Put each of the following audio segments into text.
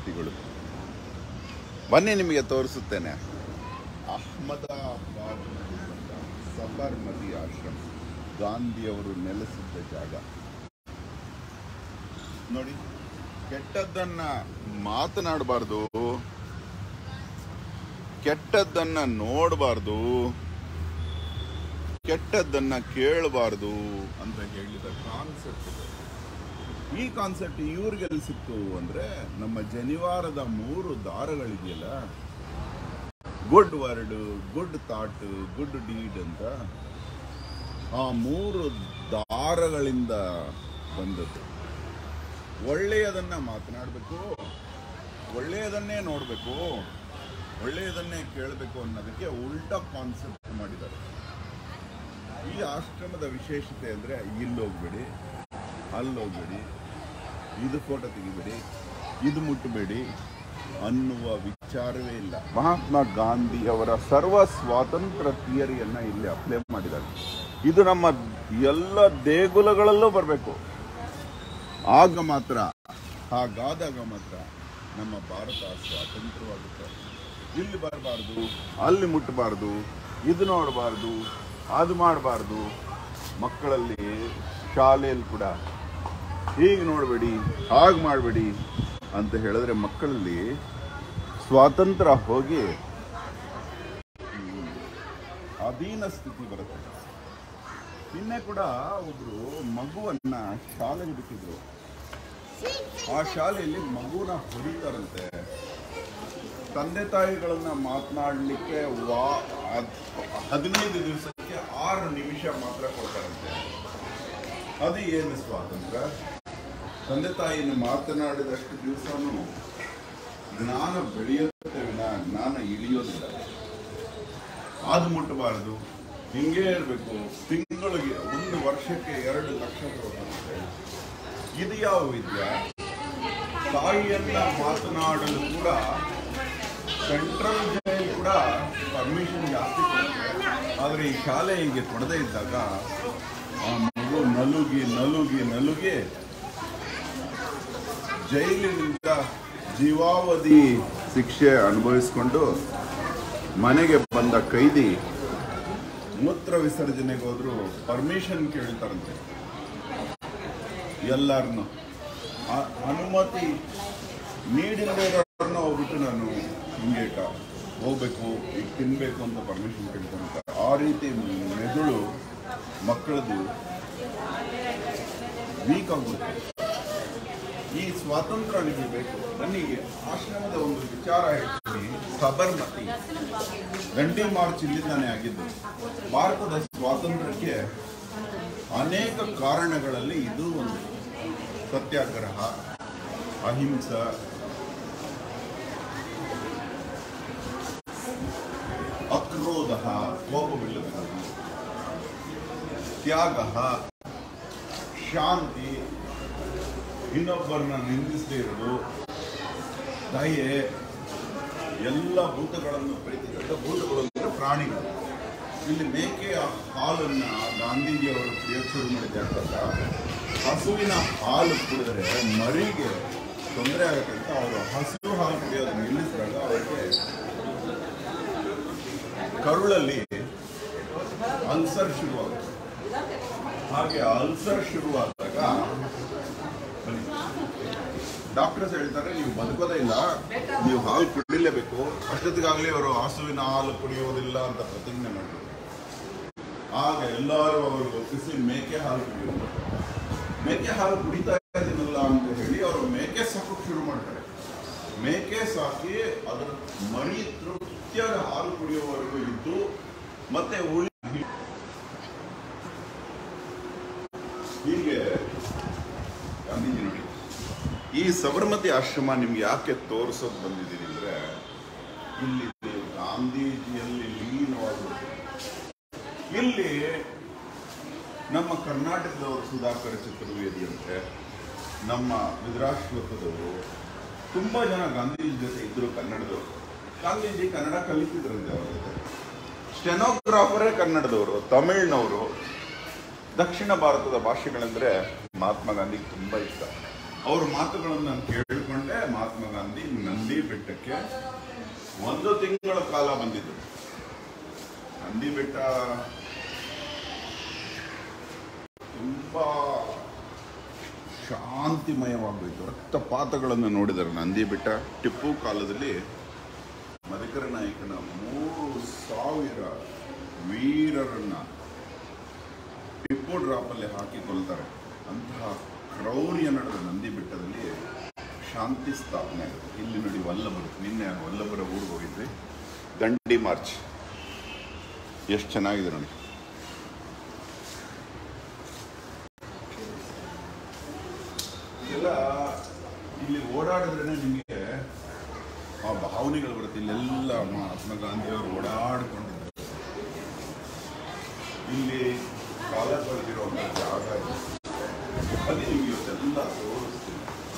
ಮೂರ್ತಿಗಳು ಬನ್ನಿ ನಿಮಗೆ ತೋರಿಸುತ್ತೇನೆ ಅಹಮದಾಬಾದ್ ಸಬರ್ಮತಿ ಆಶ್ರಮ ಗಾಂಧಿಯವರು ನೆಲೆಸಿದ್ದ ಜಾಗ ನೋಡಿ ಕೆಟ್ಟದ್ದನ್ನ ಮಾತನಾಡಬಾರ್ದು ಕೆಟ್ಟದ್ದನ್ನ ನೋಡಬಾರ್ದು ಕೆಟ್ಟದ್ದನ್ನ ಕೇಳಬಾರ್ದು ಅಂತ ಹೇಳಿದ ಕಾನ್ಸೆಪ್ಟ್ ಇದೆ ಈ ಕಾನ್ಸೆಪ್ಟ್ ಇವ್ರಿಗೆ ಎಲ್ಲಿ ಸಿಕ್ತು ಅಂದ್ರೆ ನಮ್ಮ ಜನಿವಾರದ ಮೂರು ದಾರಗಳಿದೆಯಲ್ಲ good word good thought good deed ಅಂತ ಆ ಮೂರು ದಾರಗಳಿಂದ ಬಂದದ್ದು ಒಳ್ಳೆಯದನ್ನ ಮಾತನಾಡಬೇಕು ಒಳ್ಳೆಯದನ್ನೇ ನೋಡಬೇಕು ಒಳ್ಳೆಯದನ್ನೇ ಕೇಳಬೇಕು ಅನ್ನೋದಕ್ಕೆ ಉಲ್ಟಾ ಕಾನ್ಸೆಪ್ಟ್ ಮಾಡಿದ್ದಾರೆ ಈ ಆಶ್ರಮದ ವಿಶೇಷತೆ ಅಂದ್ರೆ ಇಲ್ಲಿ ಹೋಗ್ಬೇಡಿ ಅಲ್ಲಿ ಹೋಗ್ಬೇಡಿ ಇದು ಫೋಟೋ ತೆಗಿಬೇಡಿ ಇದು ಮುಟ್ಟಬೇಡಿ ಅನ್ನುವ ವಿಚಾರವೇ ಇಲ್ಲ ಮಹಾತ್ಮ ಗಾಂಧಿ ಅವರ ಸರ್ವ ಸ್ವಾತಂತ್ರ್ಯ ಥಿಯರಿಯನ್ನ ಇಲ್ಲಿ ಅಪ್ಲೈ ಮಾಡಿದ್ದಾರೆ ಇದು ನಮ್ಮ ಎಲ್ಲ ದೇಗುಲಗಳಲ್ಲೂ ಬರಬೇಕು ಆಗ ಮಾತ್ರ ಹಾಗಾದಾಗ ಮಾತ್ರ ನಮ್ಮ ಭಾರತ ಸ್ವಾತಂತ್ರ್ಯವಾಗುತ್ತೆ ಇಲ್ಲಿ ಬರಬಾರ್ದು ಅಲ್ಲಿ ಮುಟ್ಟಬಾರ್ದು ಇದು ನೋಡಬಾರ್ದು ಅದು ಮಾಡಬಾರ್ದು ಮಕ್ಕಳಲ್ಲಿ ಶಾಲೆಯಲ್ಲಿ ಕೂಡ ಹೀಗೆ ನೋಡಬೇಡಿ ಹಾಗೆ ಮಾಡಬೇಡಿ ಅಂತ ಹೇಳಿದ್ರೆ ಮಕ್ಕಳಲ್ಲಿ ಸ್ವಾತಂತ್ರ್ಯ ಹೋಗಿ ಹ್ಮ್, ಅಧೀನ ಸ್ಥಿತಿ ಬರುತ್ತೆ ನಿನ್ನೆ ಕೂಡ ಒಬ್ರು ಮಗುವನ್ನ ಶಾಲೆಗೆ ಬಿಟ್ಟಿದ್ರು ಆ ಶಾಲೆಯಲ್ಲಿ ಮಗುನ ಹೊಡಿತಾರಂತೆ ತಂದೆ ತಾಯಿಗಳನ್ನ ಮಾತನಾಡಲಿಕ್ಕೆ ವಾ ಹದ್- ಹದಿನೈದು ದಿವಸಕ್ಕೆ ಆರು ನಿಮಿಷ ಮಾತ್ರ ಕೊಡ್ತಾರಂತೆ ಅದು ಏನು ಸ್ವಾತಂತ್ರ್ಯ ತಂದೆ ತಾಯಿನ ಮಾತನಾಡಿದಷ್ಟು ದಿವಸನೂ ಜ್ಞಾನ ಬೆಳೆಯುತ್ತೆ ವಿನ ಜ್ಞಾನ ಇಳಿಯೋದಿಲ್ಲ ಅದು ಮುಟ್ಟಬಾರದು ಹಿಂಗೇ ಇರಬೇಕು ತಿಂಗಳಿಗೆ ಒಂದು ವರ್ಷಕ್ಕೆ ಎರಡು ಲಕ್ಷ ಕೊಡ್ತಾರಂತೆ ಇದು ಯಾವ ವಿದ್ಯೆ ತಾಯಿಯನ್ನ ಮಾತನಾಡಲು ಕೂಡ ಸೆಂಟ್ರಲ್ ಜೈಲ್ ಕೂಡ ಪರ್ಮಿಷನ್ ಜಾಸ್ತಿ ಕೊಡುತ್ತೆ ಆದರೆ ಈ ಶಾಲೆ ಹೀಗೆ ಕೊಡದೇ ಇದ್ದಾಗ ಆ ಮಗು ನಲುಗಿ ನಲುಗಿ ನಲುಗಿ ಜೈಲಿನಿಂದ ಜೀವಾವಧಿ ಶಿಕ್ಷೆ ಅನುಭವಿಸಿಕೊಂಡು ಮನೆಗೆ ಬಂದ ಕೈದಿ ಮೂತ್ರ ವಿಸರ್ಜನೆಗೆ ಹೋದ್ರು ಪರ್ಮಿಷನ್ ಕೇಳ್ತಾರಂತೆ ಎಲ್ಲರನ್ನು ಅನುಮತಿ ನೀಡಿಲ್ಲದೆ ಇರೋರನ್ನ ಹೋಗ್ಬಿಟ್ಟು ನಾನು ಹಿಂಗೆ ಕ- ಹೋಗ್ಬೇಕು ಈಗ ತಿನ್ಬೇಕು ಅಂತ ಪರ್ಮಿಷನ್ ಕೇಳ್ಕೊಂತ ಆ ರೀತಿ ಮೆದುಳು ಮಕ್ಕಳದು ವೀಕ್ ಆಗ್ಬಿಡುತ್ತೆ ಈ ಸ್ವಾತಂತ್ರ್ಯ ನಿಮಗೆ ಬೇಕು ನನಗೆ ಆಶ್ರಮದ ಒಂದು ವಿಚಾರ ಹೇಳ್ತೀನಿ ಸಬರ್ಮತಿ ದಂಡಿ ಮಾರ್ಚ್ ಇಲ್ಲಿಂದಾನೇ ಆಗಿದ್ದು ಭಾರತದ ಸ್ವಾತಂತ್ರ್ಯಕ್ಕೆ ಅನೇಕ ಕಾರಣಗಳಲ್ಲಿ ಇದು ಒಂದು ಸತ್ಯಾಗ್ರಹ ಅಹಿಂಸ ಅಕ್ರೋಧ ಕೋಪವಿಲ್ಲದಿರುವುದು ತ್ಯಾಗ ಶಾಂತಿ ಇನ್ನೊಬ್ಬರನ್ನ ನಿಂದಿಸದೇ ಇರೋದು ದಯೆ ಎಲ್ಲ ಭೂತಗಳನ್ನು ಪ್ರೀತಿ ದೊಡ್ಡ ಭೂತಗಳು ಅಂದರೆ ಪ್ರಾಣಿಗಳು ಇಲ್ಲಿ ಮೇಕೆಯ ಹಾಲನ್ನ ಗಾಂಧೀಜಿಯವರು ಕುಡಿಯೋಕೆ ಶುರು ಮಾಡಿದಾಗ ಹಸುವಿನ ಹಾಲು ಕುಡಿದ್ರೆ ಮರಿಗೆ ತೊಂದರೆ ಆಗುತ್ತೆ ಅಂತ ಅವರು ಹಸು ಹಾಲು ಕುಡಿಯೋದನ್ನ ನಿಲ್ಲಿಸಿದಾಗ ಅವರಿಗೆ ಕರುಳಲ್ಲಿ ಅಲ್ಸರ್ ಶುರುವಾಗುತ್ತೆ ಹಾಗೆ ಅಲ್ಸರ್ ಶುರುವಾದಾಗ ಡಾಕ್ಟರ್ಸ್ ಹೇಳ್ತಾರೆ ನೀವು ಬದುಕೋದೇ ಇಲ್ಲ ನೀವು ಹಾಲು ಕುಡಿಲೇಬೇಕು ಅಷ್ಟೊತ್ತಿಗಾಗಲೇ ಅವರು ಹಸುವಿನ ಹಾಲು ಕುಡಿಯೋದಿಲ್ಲ ಅಂತ ಪ್ರತಿಜ್ಞೆ ಮಾಡಿದ್ರು ಆಗ ಎಲ್ಲರೂ ಅವರು ಒಪ್ಪಿಸಿ ಮೇಕೆ ಹಾಲು ಕುಡಿಯೋದು ಮೇಕೆ ಹಾಲು ಕುಡಿತಾ ಇದ್ದೀನಲ್ಲ ಅಂತ ಹೇಳಿ ಅವರು ಮೇಕೆ ಸಾಕೋಕ್ ಶುರು ಮಾಡ್ತಾರೆ ಮೇಕೆ ಸಾಕಿ ಅದರ ಮರಿ ತೃಪ್ತಿಯಾದ ಹಾಲು ಕುಡಿಯುವವರೆಗೂ ಇದ್ದು ಮತ್ತೆ ಉಳಿ ಹೀಗೆ ಗಾಂಧೀಜಿ ನೋಡಿ ಈ ಸಬರ್ಮತಿ ಆಶ್ರಮ ನಿಮ್ಗೆ ಯಾಕೆ ತೋರಿಸೋದು ಬಂದಿದ್ದೀನಿ ಅಂದ್ರೆ ಇಲ್ಲಿ ನೀವು ಗಾಂಧೀಜಿಯಲ್ಲಿ ಲೀನವಾಗುತ್ತೆ ಇಲ್ಲಿ ನಮ್ಮ ಕರ್ನಾಟಕದವರು ಸುಧಾಕರ ಚತುರ್ವೇದಿ ಅಂತೆ ನಮ್ಮ ವಿದ್ರಾಶ್ವತದವರು ತುಂಬಾ ಜನ ಗಾಂಧೀಜಿ ಜೊತೆ ಇದ್ರು ಕನ್ನಡದವರು ಗಾಂಧೀಜಿ ಕನ್ನಡ ಕಲಿತಿದ್ರಂತೆ ಅವ್ರ ಜೊತೆ ಸ್ಟೆನೋಗ್ರಾಫರೇ ಕನ್ನಡದವರು ತಮಿಳ್ನವರು ದಕ್ಷಿಣ ಭಾರತದ ಭಾಷೆಗಳೆಂದ್ರೆ ಮಹಾತ್ಮ ಗಾಂಧಿಗೆ ತುಂಬಾ ಇಷ್ಟ ಅವ್ರ ಮಾತುಗಳನ್ನು ನಾನು ಕೇಳಿಕೊಂಡೆ ಮಹಾತ್ಮ ಗಾಂಧಿ ನಂದಿ ಬೆಟ್ಟಕ್ಕೆ ಒಂದು ತಿಂಗಳ ಕಾಲ ಬಂದಿದ್ದು ನಂದಿ ಬೆಟ್ಟ ತುಂಬಾ ಶಾಂತಿಮಯವಾಗೋಯ್ತು ರಕ್ತಪಾತಗಳನ್ನು ನೋಡಿದರು ನಂದಿ ಬೆಟ್ಟ ಟಿಪ್ಪು ಕಾಲದಲ್ಲಿ ಮದಕರ ನಾಯಕನ ಮೂರು ಸಾವಿರ ವೀರರನ್ನ ಟಿಪ್ಪು ಡ್ರಾಪಲ್ಲಿ ಹಾಕಿ ಕೊಲ್ತಾರೆ ಅಂತಹ ಕ್ರೌರ್ಯ ನಡೆದ ನಂದಿ ಬೆಟ್ಟದಲ್ಲಿ ಶಾಂತಿ ಸ್ಥಾಪನೆ ಆಗುತ್ತೆ ಇಲ್ಲಿ ನೋಡಿ ವಲ್ಲಭರು ನಿನ್ನೆ ವಲ್ಲಭರ ಊರಿಗೆ ಹೋಗಿದ್ವಿ ದಂಡಿ ಮಾರ್ಚ್ ಎಷ್ಟು ಚೆನ್ನಾಗಿದೆ ನೋಡಿ ಎಲ್ಲ ಇಲ್ಲಿ ಓಡಾಡಿದ್ರೆ ನಿಮಗೆ ಆ ಭಾವನೆಗಳು ಬರುತ್ತೆ ಇಲ್ಲೆಲ್ಲ ಮಹಾತ್ಮ ಗಾಂಧಿಯವರು ಓಡಾಡಿಕೊಂಡಿದ್ದಾರೆ ಇಲ್ಲಿ ಕಾಲ ಕಳೆದಿರುವಂಥ ಜಾಗ ಇದೆ ಅಲ್ಲಿ ನಿಮಗೆ ಇವತ್ತೆಲ್ಲ ತೋರಿಸ್ತೀನಿ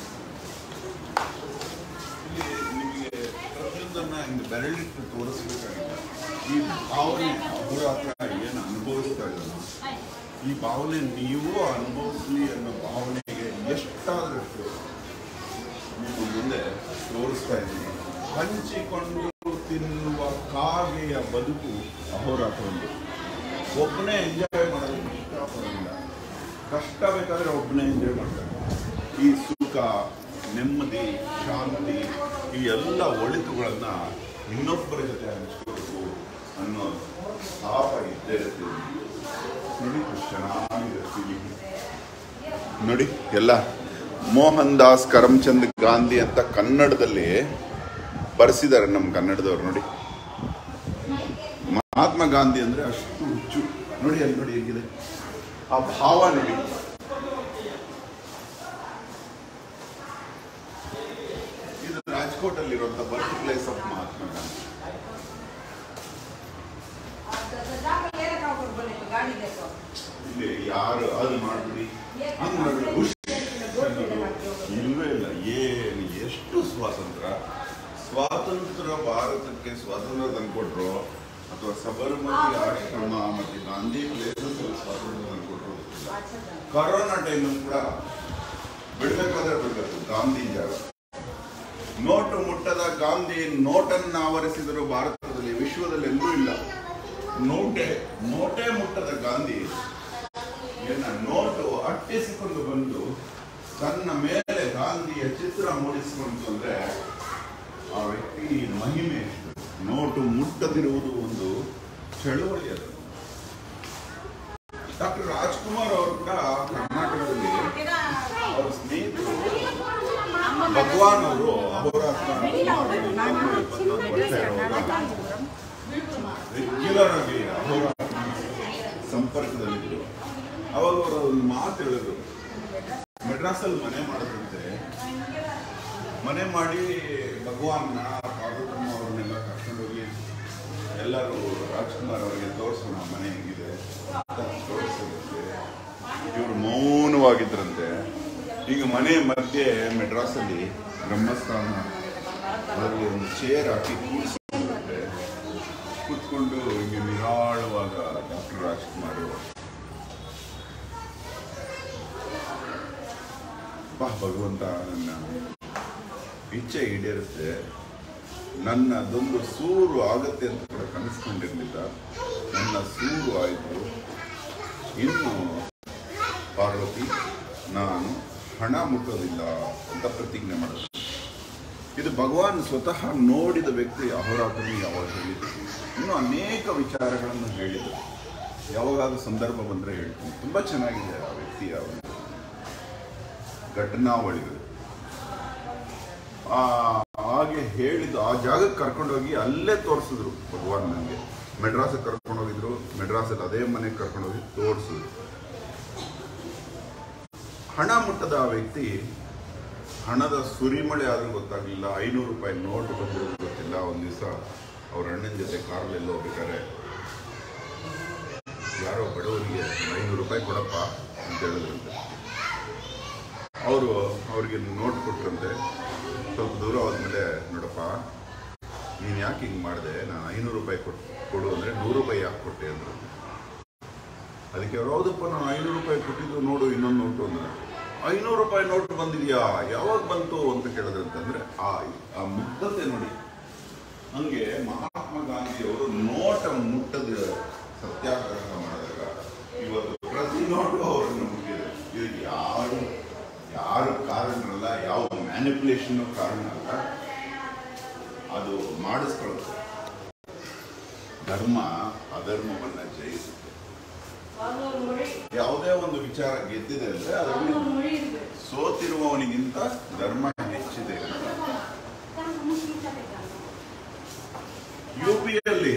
ಇಲ್ಲಿ ನಿಮಗೆ ಪ್ರತಿಯೊಂದನ್ನ ಹಿಂಗೆ ಬೆರಳಿಟ್ಟು ತೋರಿಸ್ಬೇಕಾಗಿಲ್ಲ ಈ ಭಾವನೆ ಅವರ ಹತ್ರ ಏನು ಅನುಭವಿಸ್ತಾ ಇದ್ದಾನೋ ಈ ಭಾವನೆ ನೀವು ಅನುಭವಿಸ್ಲಿ ಅನ್ನೋ ಭಾವನೆಗೆ ಎಷ್ಟಾದಷ್ಟು ನಿಮ್ಮ ಮುಂದೆ ತೋರಿಸ್ತಾ ಇದ್ದೀನಿ ಹಂಚಿಕೊಂಡು ತಿನ್ನುವ ಕಾಗೆಯ ಬದುಕು ಅಹೋರಾತ್ರ ಒಂದು ಒಬ್ಬನೇ ಎಂಜಾಯ್ ಮಾಡೋದಕ್ಕೆ ಇಷ್ಟಪಡೋದಿಲ್ಲ ಕಷ್ಟ ಬೇಕಾದ್ರೆ ಒಬ್ಬನೇ ಎಂಜಾಯ್ ಮಾಡ್ತಾರೆ ಈ ಸುಖ ನೆಮ್ಮದಿ ಶಾಂತಿ ಈ ಎಲ್ಲ ಒಳಿತುಗಳನ್ನ ಇನ್ನೊಬ್ಬರ ಜೊತೆ ಹಂಚ್ಕೋಬೇಕು ಅನ್ನೋ ತಾಪ ಇದ್ದೇ ಇರುತ್ತೆ ನೋಡಿ ಎಷ್ಟು ಚೆನ್ನಾಗಿದೆ ಫೀಲಿಂಗ್ ನೋಡಿ ಎಲ್ಲ ಮೋಹನ್ ದಾಸ್ ಕರಮ್ಚಂದ್ ಗಾಂಧಿ ಅಂತ ಕನ್ನಡದಲ್ಲಿ ಬರೆಸಿದ್ದಾರೆ ನಮ್ಮ ಕನ್ನಡದವ್ರು ನೋಡಿ ಮಹಾತ್ಮ ಗಾಂಧಿ ಅಂದ್ರೆ ಅಷ್ಟು ಹುಚ್ಚು ನೋಡಿ ಅಲ್ಲಿ ನೋಡಿ ಹೇಗಿದೆ ಆ ಭಾವ ನೋಡಿ ಇದು ರಾಜ್ಕೋಟ್ ಅಲ್ಲಿರುವಂತ birth place of Mahatma Gandhi ಇಲ್ಲಿ ಯಾರು ಅದು ಮಾಡ್ಬಿಡಿ ಹಂಗ್ ಮಾಡ್ಬಿಡಿ ಹುಷ್ ಅನ್ನೋದು ಇಲ್ವೇ ಇಲ್ಲ ಏನು ಎಷ್ಟು ಸ್ವಾತಂತ್ರ್ಯ ಸ್ವಾತಂತ್ರ್ಯ ಭಾರತಕ್ಕೆ ಸ್ವಾತಂತ್ರ್ಯ ತಂದ್ಕೊಟ್ರು ಅಥವಾ ಸಬರಮತಿ ಆಶ್ರಮ ಮತ್ತೆ ಗಾಂಧಿ ಪ್ಲೇಸಸ್ ಸ್ವಾತಂತ್ರ್ಯ ತಂದ್ಕೊಟ್ರು ಗೊತ್ತಿಲ್ಲ ಕರೋನಾ ಟೈಮಲ್ಲಿ ಕೂಡ ಬಿಡ್ಬೇಕಾದ್ರೆ ಬಿಡ್ಬೇಕು ಗಾಂಧಿ ಜಾಗ ನೋಟು ಮುಟ್ಟದ ಗಾಂಧಿ ನೋಟನ್ನು ಆವರಿಸಿದರು ಭಾರತದಲ್ಲಿ ವಿಶ್ವದಲ್ಲಿ ಎಲ್ಲೂ ಇಲ್ಲ ನೋಟೆ ನೋಟೇ ಮುಟ್ಟದ ಗಾಂಧಿ ಏನ ನೋಟು ಅಟ್ಟಿಸಿಕೊಂಡು ಬಂದು ತನ್ನ ಮೇಲೆ ಗಾಂಧಿಯ ಚಿತ್ರ ಮೂಡಿಸಿಕೊಂಡು ಅಂದ್ರೆ ಆ ವ್ಯಕ್ತಿ ಮಹಿಮೆ ಎಷ್ಟು ನೋಟು ಮುಟ್ಟದಿರುವುದು ಒಂದು ಚಳುವಳಿ ಅದು ಡಾಕ್ಟರ್ ರಾಜ್ಕುಮಾರ್ ಅವರು ಕೂಡ ಕರ್ನಾಟಕದಲ್ಲಿ ಅವರ ಸ್ನೇಹಿತರು ಭಗವಾನ್ ಅವರು ಅಹೋರಾತ್ರ ವರ್ಷ ಇರುವಾಗ ರೆಗ್ಯುಲರ್ ಆಗಿ ಅಹೋರಾತ್ರ ಸಂಪರ್ಕದಲ್ಲಿದ್ದರು ಅವಾಗ ಅವರು ಒಂದು ಮಾತು ಹೇಳಿದ್ರು ಮೆಡ್ರಾಸಲ್ಲಿ ಮನೆ ಮಾಡೋದಂತೆ ಮನೆ ಮಾಡಿ ಭಗವಾನ್ನ ಪಾರ್ವತಮ್ಮ ಅವ್ರನ್ನೆಲ್ಲ ಕರ್ಕೊಂಡೋಗಿ ಎಲ್ಲರೂ ರಾಜ್ಕುಮಾರ್ ಅವರಿಗೆ ತೋರಿಸೋಣ ಮನೆ ಹೆಂಗಿದೆ ಅಂತ ತೋರಿಸೋದಕ್ಕೆ ಇವರು ಮೌನವಾಗಿದ್ರಂತೆ ಈಗ ಮನೆ ಮಧ್ಯೆ ಮೆಡ್ರಾಸಲ್ಲಿ ಬ್ರಹ್ಮಸ್ಥಾನ ಅದರಲ್ಲಿ ಒಂದು ಚೇರ್ ಹಾಕಿ ಕೂರಿಸಿದ್ರೆ ಕೂತ್ಕೊಂಡು ಹಿಂಗೆ ನಿರಾಳವಾಗ ಡಾಕ್ಟರ್ ರಾಜ್ಕುಮಾರ್ ಬಾ ಭಗವಂತ ನನ್ನ ಇಚ್ಛೆ ಈಡೇರುತ್ತೆ ನನ್ನದೊಂದು ಸೂರು ಆಗತ್ತೆ ಅಂತ ಕೂಡ ಕನಸ್ಕೊಂಡಿರ್ಲಿಲ್ಲ ನನ್ನ ಸೂರು ಆಯಿತು ಇನ್ನು ಪಾರ್ವತಿ ನಾನು ಹಣ ಮುಟ್ಟೋದಿಲ್ಲ ಅಂತ ಪ್ರತಿಜ್ಞೆ ಮಾಡಿದ್ರು ಇದು ಭಗವಾನ್ ಸ್ವತಃ ನೋಡಿದ ವ್ಯಕ್ತಿ ಅಹೋರಾತ್ರನಿಗೆ ಯಾವಾಗ ಹೇಳಿದ್ರು ಇನ್ನು ಅನೇಕ ವಿಚಾರಗಳನ್ನು ಹೇಳಿದರು ಯಾವಾಗಾದ್ರೂ ಸಂದರ್ಭ ಬಂದರೆ ಹೇಳ್ತೀನಿ ತುಂಬ ಚೆನ್ನಾಗಿದೆ ಆ ವ್ಯಕ್ತಿಯ ಒಂದು ಘಟನಾವಳಿಗಳು ಆ ಹಾಗೆ ಹೇಳಿದ್ದು ಆ ಜಾಗಕ್ಕೆ ಕರ್ಕೊಂಡೋಗಿ ಅಲ್ಲೇ ತೋರಿಸಿದ್ರು ಭಗವಾನ್ ನನಗೆ ಮೆಡ್ರಾಸಿಗೆ ಕರ್ಕೊಂಡೋಗಿದ್ರು ಮೆಡ್ರಾಸಲ್ಲಿ ಅದೇ ಮನೆಗೆ ಕರ್ಕೊಂಡೋಗಿ ತೋರಿಸಿದ್ರು ಹಣ ಮುಟ್ಟದ ಆ ವ್ಯಕ್ತಿ ಹಣದ ಸುರಿಮಳೆ ಆದ್ರೂ ಗೊತ್ತಾಗಲಿಲ್ಲ ಐನೂರು ರೂಪಾಯಿ ನೋಟ್ ಬಂದಿರೋದು ಗೊತ್ತಿಲ್ಲ ಒಂದು ದಿವಸ ಅವ್ರ ಅಣ್ಣನ ಜೊತೆ ಕಾರಲ್ಲೆಲ್ಲ ಹೋಗ್ಬೇಕಾದ್ರೆ ಯಾರೋ ಬಡವರಿಗೆ ಐನೂರು ರೂಪಾಯಿ ಕೊಡಪ್ಪ ಅಂತ ಹೇಳಿದ್ರಂತೆ ಅವರು ಅವ್ರಿಗೆ ನೋಟ್ ಕೊಟ್ರಂತೆ ಸ್ವಲ್ಪ ದೂರ ಹೋದ್ಮೇಲೆ ನೋಡಪ್ಪ ನೀನು ಯಾಕೆ ಹಿಂಗೆ ಮಾಡಿದೆ ನಾನು ಐನೂರು ರೂಪಾಯಿ ಕೊಟ್ಟು ಕೊಡು ಅಂದರೆ ನೂರು ರೂಪಾಯಿ ಯಾಕೆ ಕೊಟ್ಟೆ ಅಂದರು ಅದಕ್ಕೆ ಅವ್ರು ಹೌದಪ್ಪ ನಾನು ಐನೂರು ರೂಪಾಯಿ ಕೊಟ್ಟಿದ್ದು ನೋಡು ಇನ್ನೊಂದು ನೋಟು ಅಂದ್ರೆ ಐನೂರು ರೂಪಾಯಿ ನೋಟ್ ಬಂದಿದ್ಯಾ ಯಾವಾಗ ಬಂತು ಅಂತ ಕೇಳಿದ್ರೆ ಅಂತಂದ್ರೆ ಆ ಆ ಮುಗ್ಧತೆ ನೋಡಿ ಹಂಗೆ ಮಹಾತ್ಮ ಗಾಂಧಿಯವರು ನೋಟ ಮುಟ್ಟದ ಸತ್ಯಾಗ್ರಹ ಮಾಡಿದಾಗ ಇವತ್ತು ಪ್ರತಿ ನೋಟು ಅವರನ್ನು ಮುಟ್ಟಿದೆ ಇದಕ್ಕೆ ಯಾರು ಯಾರು ಕಾರಣರಲ್ಲ ಯಾವ ಮ್ಯಾನಿಪುಲೇಷನ್ ಕಾರಣ ಅಲ್ಲ ಅದು ಮಾಡಿಸ್ಕೊಳ್ಳುತ್ತೆ ಧರ್ಮ ಅಧರ್ಮವನ್ನ ಜಯಿಸುತ್ತೆ ಅವ್ರವ್ರ ಮொழி ಯಾವುದೇ ಒಂದು ವಿಚಾರ ಗೆದ್ದಿದೆ ಅಂದ್ರೆ ಅದರಲ್ಲಿ ಅವ್ರವ್ರ ಮொழಿ இருக்கு ಸೋತಿರುವವನಿಗಿಂತ ಧರ್ಮ ಹೆಚ್ಚಿದೆ ಯು ಪಿಯಲ್ಲಿ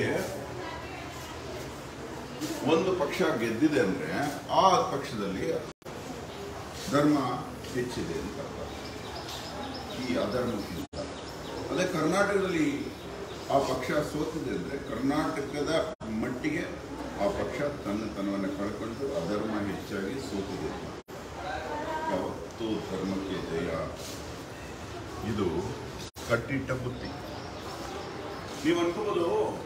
ಒಂದು ಪಕ್ಷ ಗೆದ್ದಿದೆ ಅಂದ್ರೆ ಆ ಪಕ್ಷದಲ್ಲಿ ಧರ್ಮ ಹೆಚ್ಚಿದೆ ಅಂತ ಅರ್ಥ. ಈ ಅಧರ್ಮಕ್ಕಿಂತ ಅದೇ ಕರ್ನಾಟಕದಲ್ಲಿ ಆ ಪಕ್ಷ ಸೋತಿದೆ ಅಂದ್ರೆ ಕರ್ನಾಟಕದ ಮಟ್ಟಿಗೆ ಆ ಪಕ್ಷ ತನ್ನ ತನವನ್ನು ಕಳ್ಕೊಂಡು ಅಧರ್ಮ ಹೆಚ್ಚಾಗಿ ಸೋತಿದೆ ಯಾವತ್ತೂ ಧರ್ಮಕ್ಕೆ ಜಯ ಇದು ಕಟ್ಟಿಟ್ಟ ಬುತ್ತಿ ನೀವು ಅನ್ಕೋಬಹುದು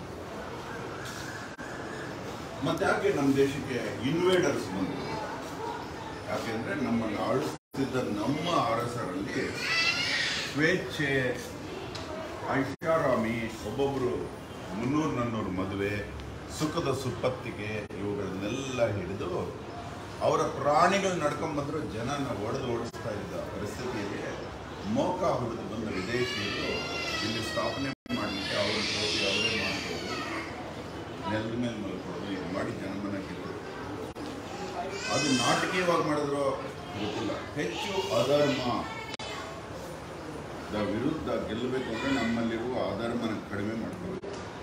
ಮತ್ತಾಕೆ ನಮ್ಮ ದೇಶಕ್ಕೆ ಇನ್ವೇಡರ್ಸ್ ಬಂದರು ಯಾಕೆಂದ್ರೆ ನಮ್ಮನ್ನು ಆಳಿಸುತ್ತಿದ್ದ ನಮ್ಮ ಅರಸರಲ್ಲಿ ಸ್ವೇಚ್ಛೆ ಐಷಾರಾಮಿ ಒಬ್ಬೊಬ್ಬರು ಮುನ್ನೂರು ನನ್ನೂರು ಮದುವೆ ಸುಖದ ಸುಪ್ಪತ್ತಿಗೆ ಇವುಗಳನ್ನೆಲ್ಲ ಹಿಡಿದು ಅವರ ಪ್ರಾಣಿಗಳು ನಡ್ಕೊಂಡ್ ಬಂದ್ರು ಜನನ ಒಡೆದು ಓಡಿಸ್ತಾ ಇದ್ದ ಪರಿಸ್ಥಿತಿಯಲ್ಲಿ ಮೋಕ ಹೊಡೆದು ಬಂದ ವಿದೇಶಿಯರು ಇಲ್ಲಿ ಸ್ಥಾಪನೆ ಮಾಡಲಿಕ್ಕೆ ಅವರ ಜೊತೆ ಅವರೇ ಮಾಡ್ಬೋದು ನೆಲದ ಮೇಲೆ ಮಲ್ಕೊಳ್ಳೋದು ಇದು ಮಾಡಿ ಜನಮನ ಗೆಲ್ಲೋದು ಅದು ನಾಟಕೀಯವಾಗಿ ಮಾಡಿದ್ರು ಗೊತ್ತಿಲ್ಲ ಹೆಚ್ಚು ಅಧರ್ಮ ದ ವಿರುದ್ಧ ಗೆಲ್ಲಬೇಕು ಅಂದ್ರೆ ನಮ್ಮಲ್ಲಿರುವ ಅಧರ್ಮನ ಕಡಿಮೆ ಮಾಡ್ಕೋಬೇಕು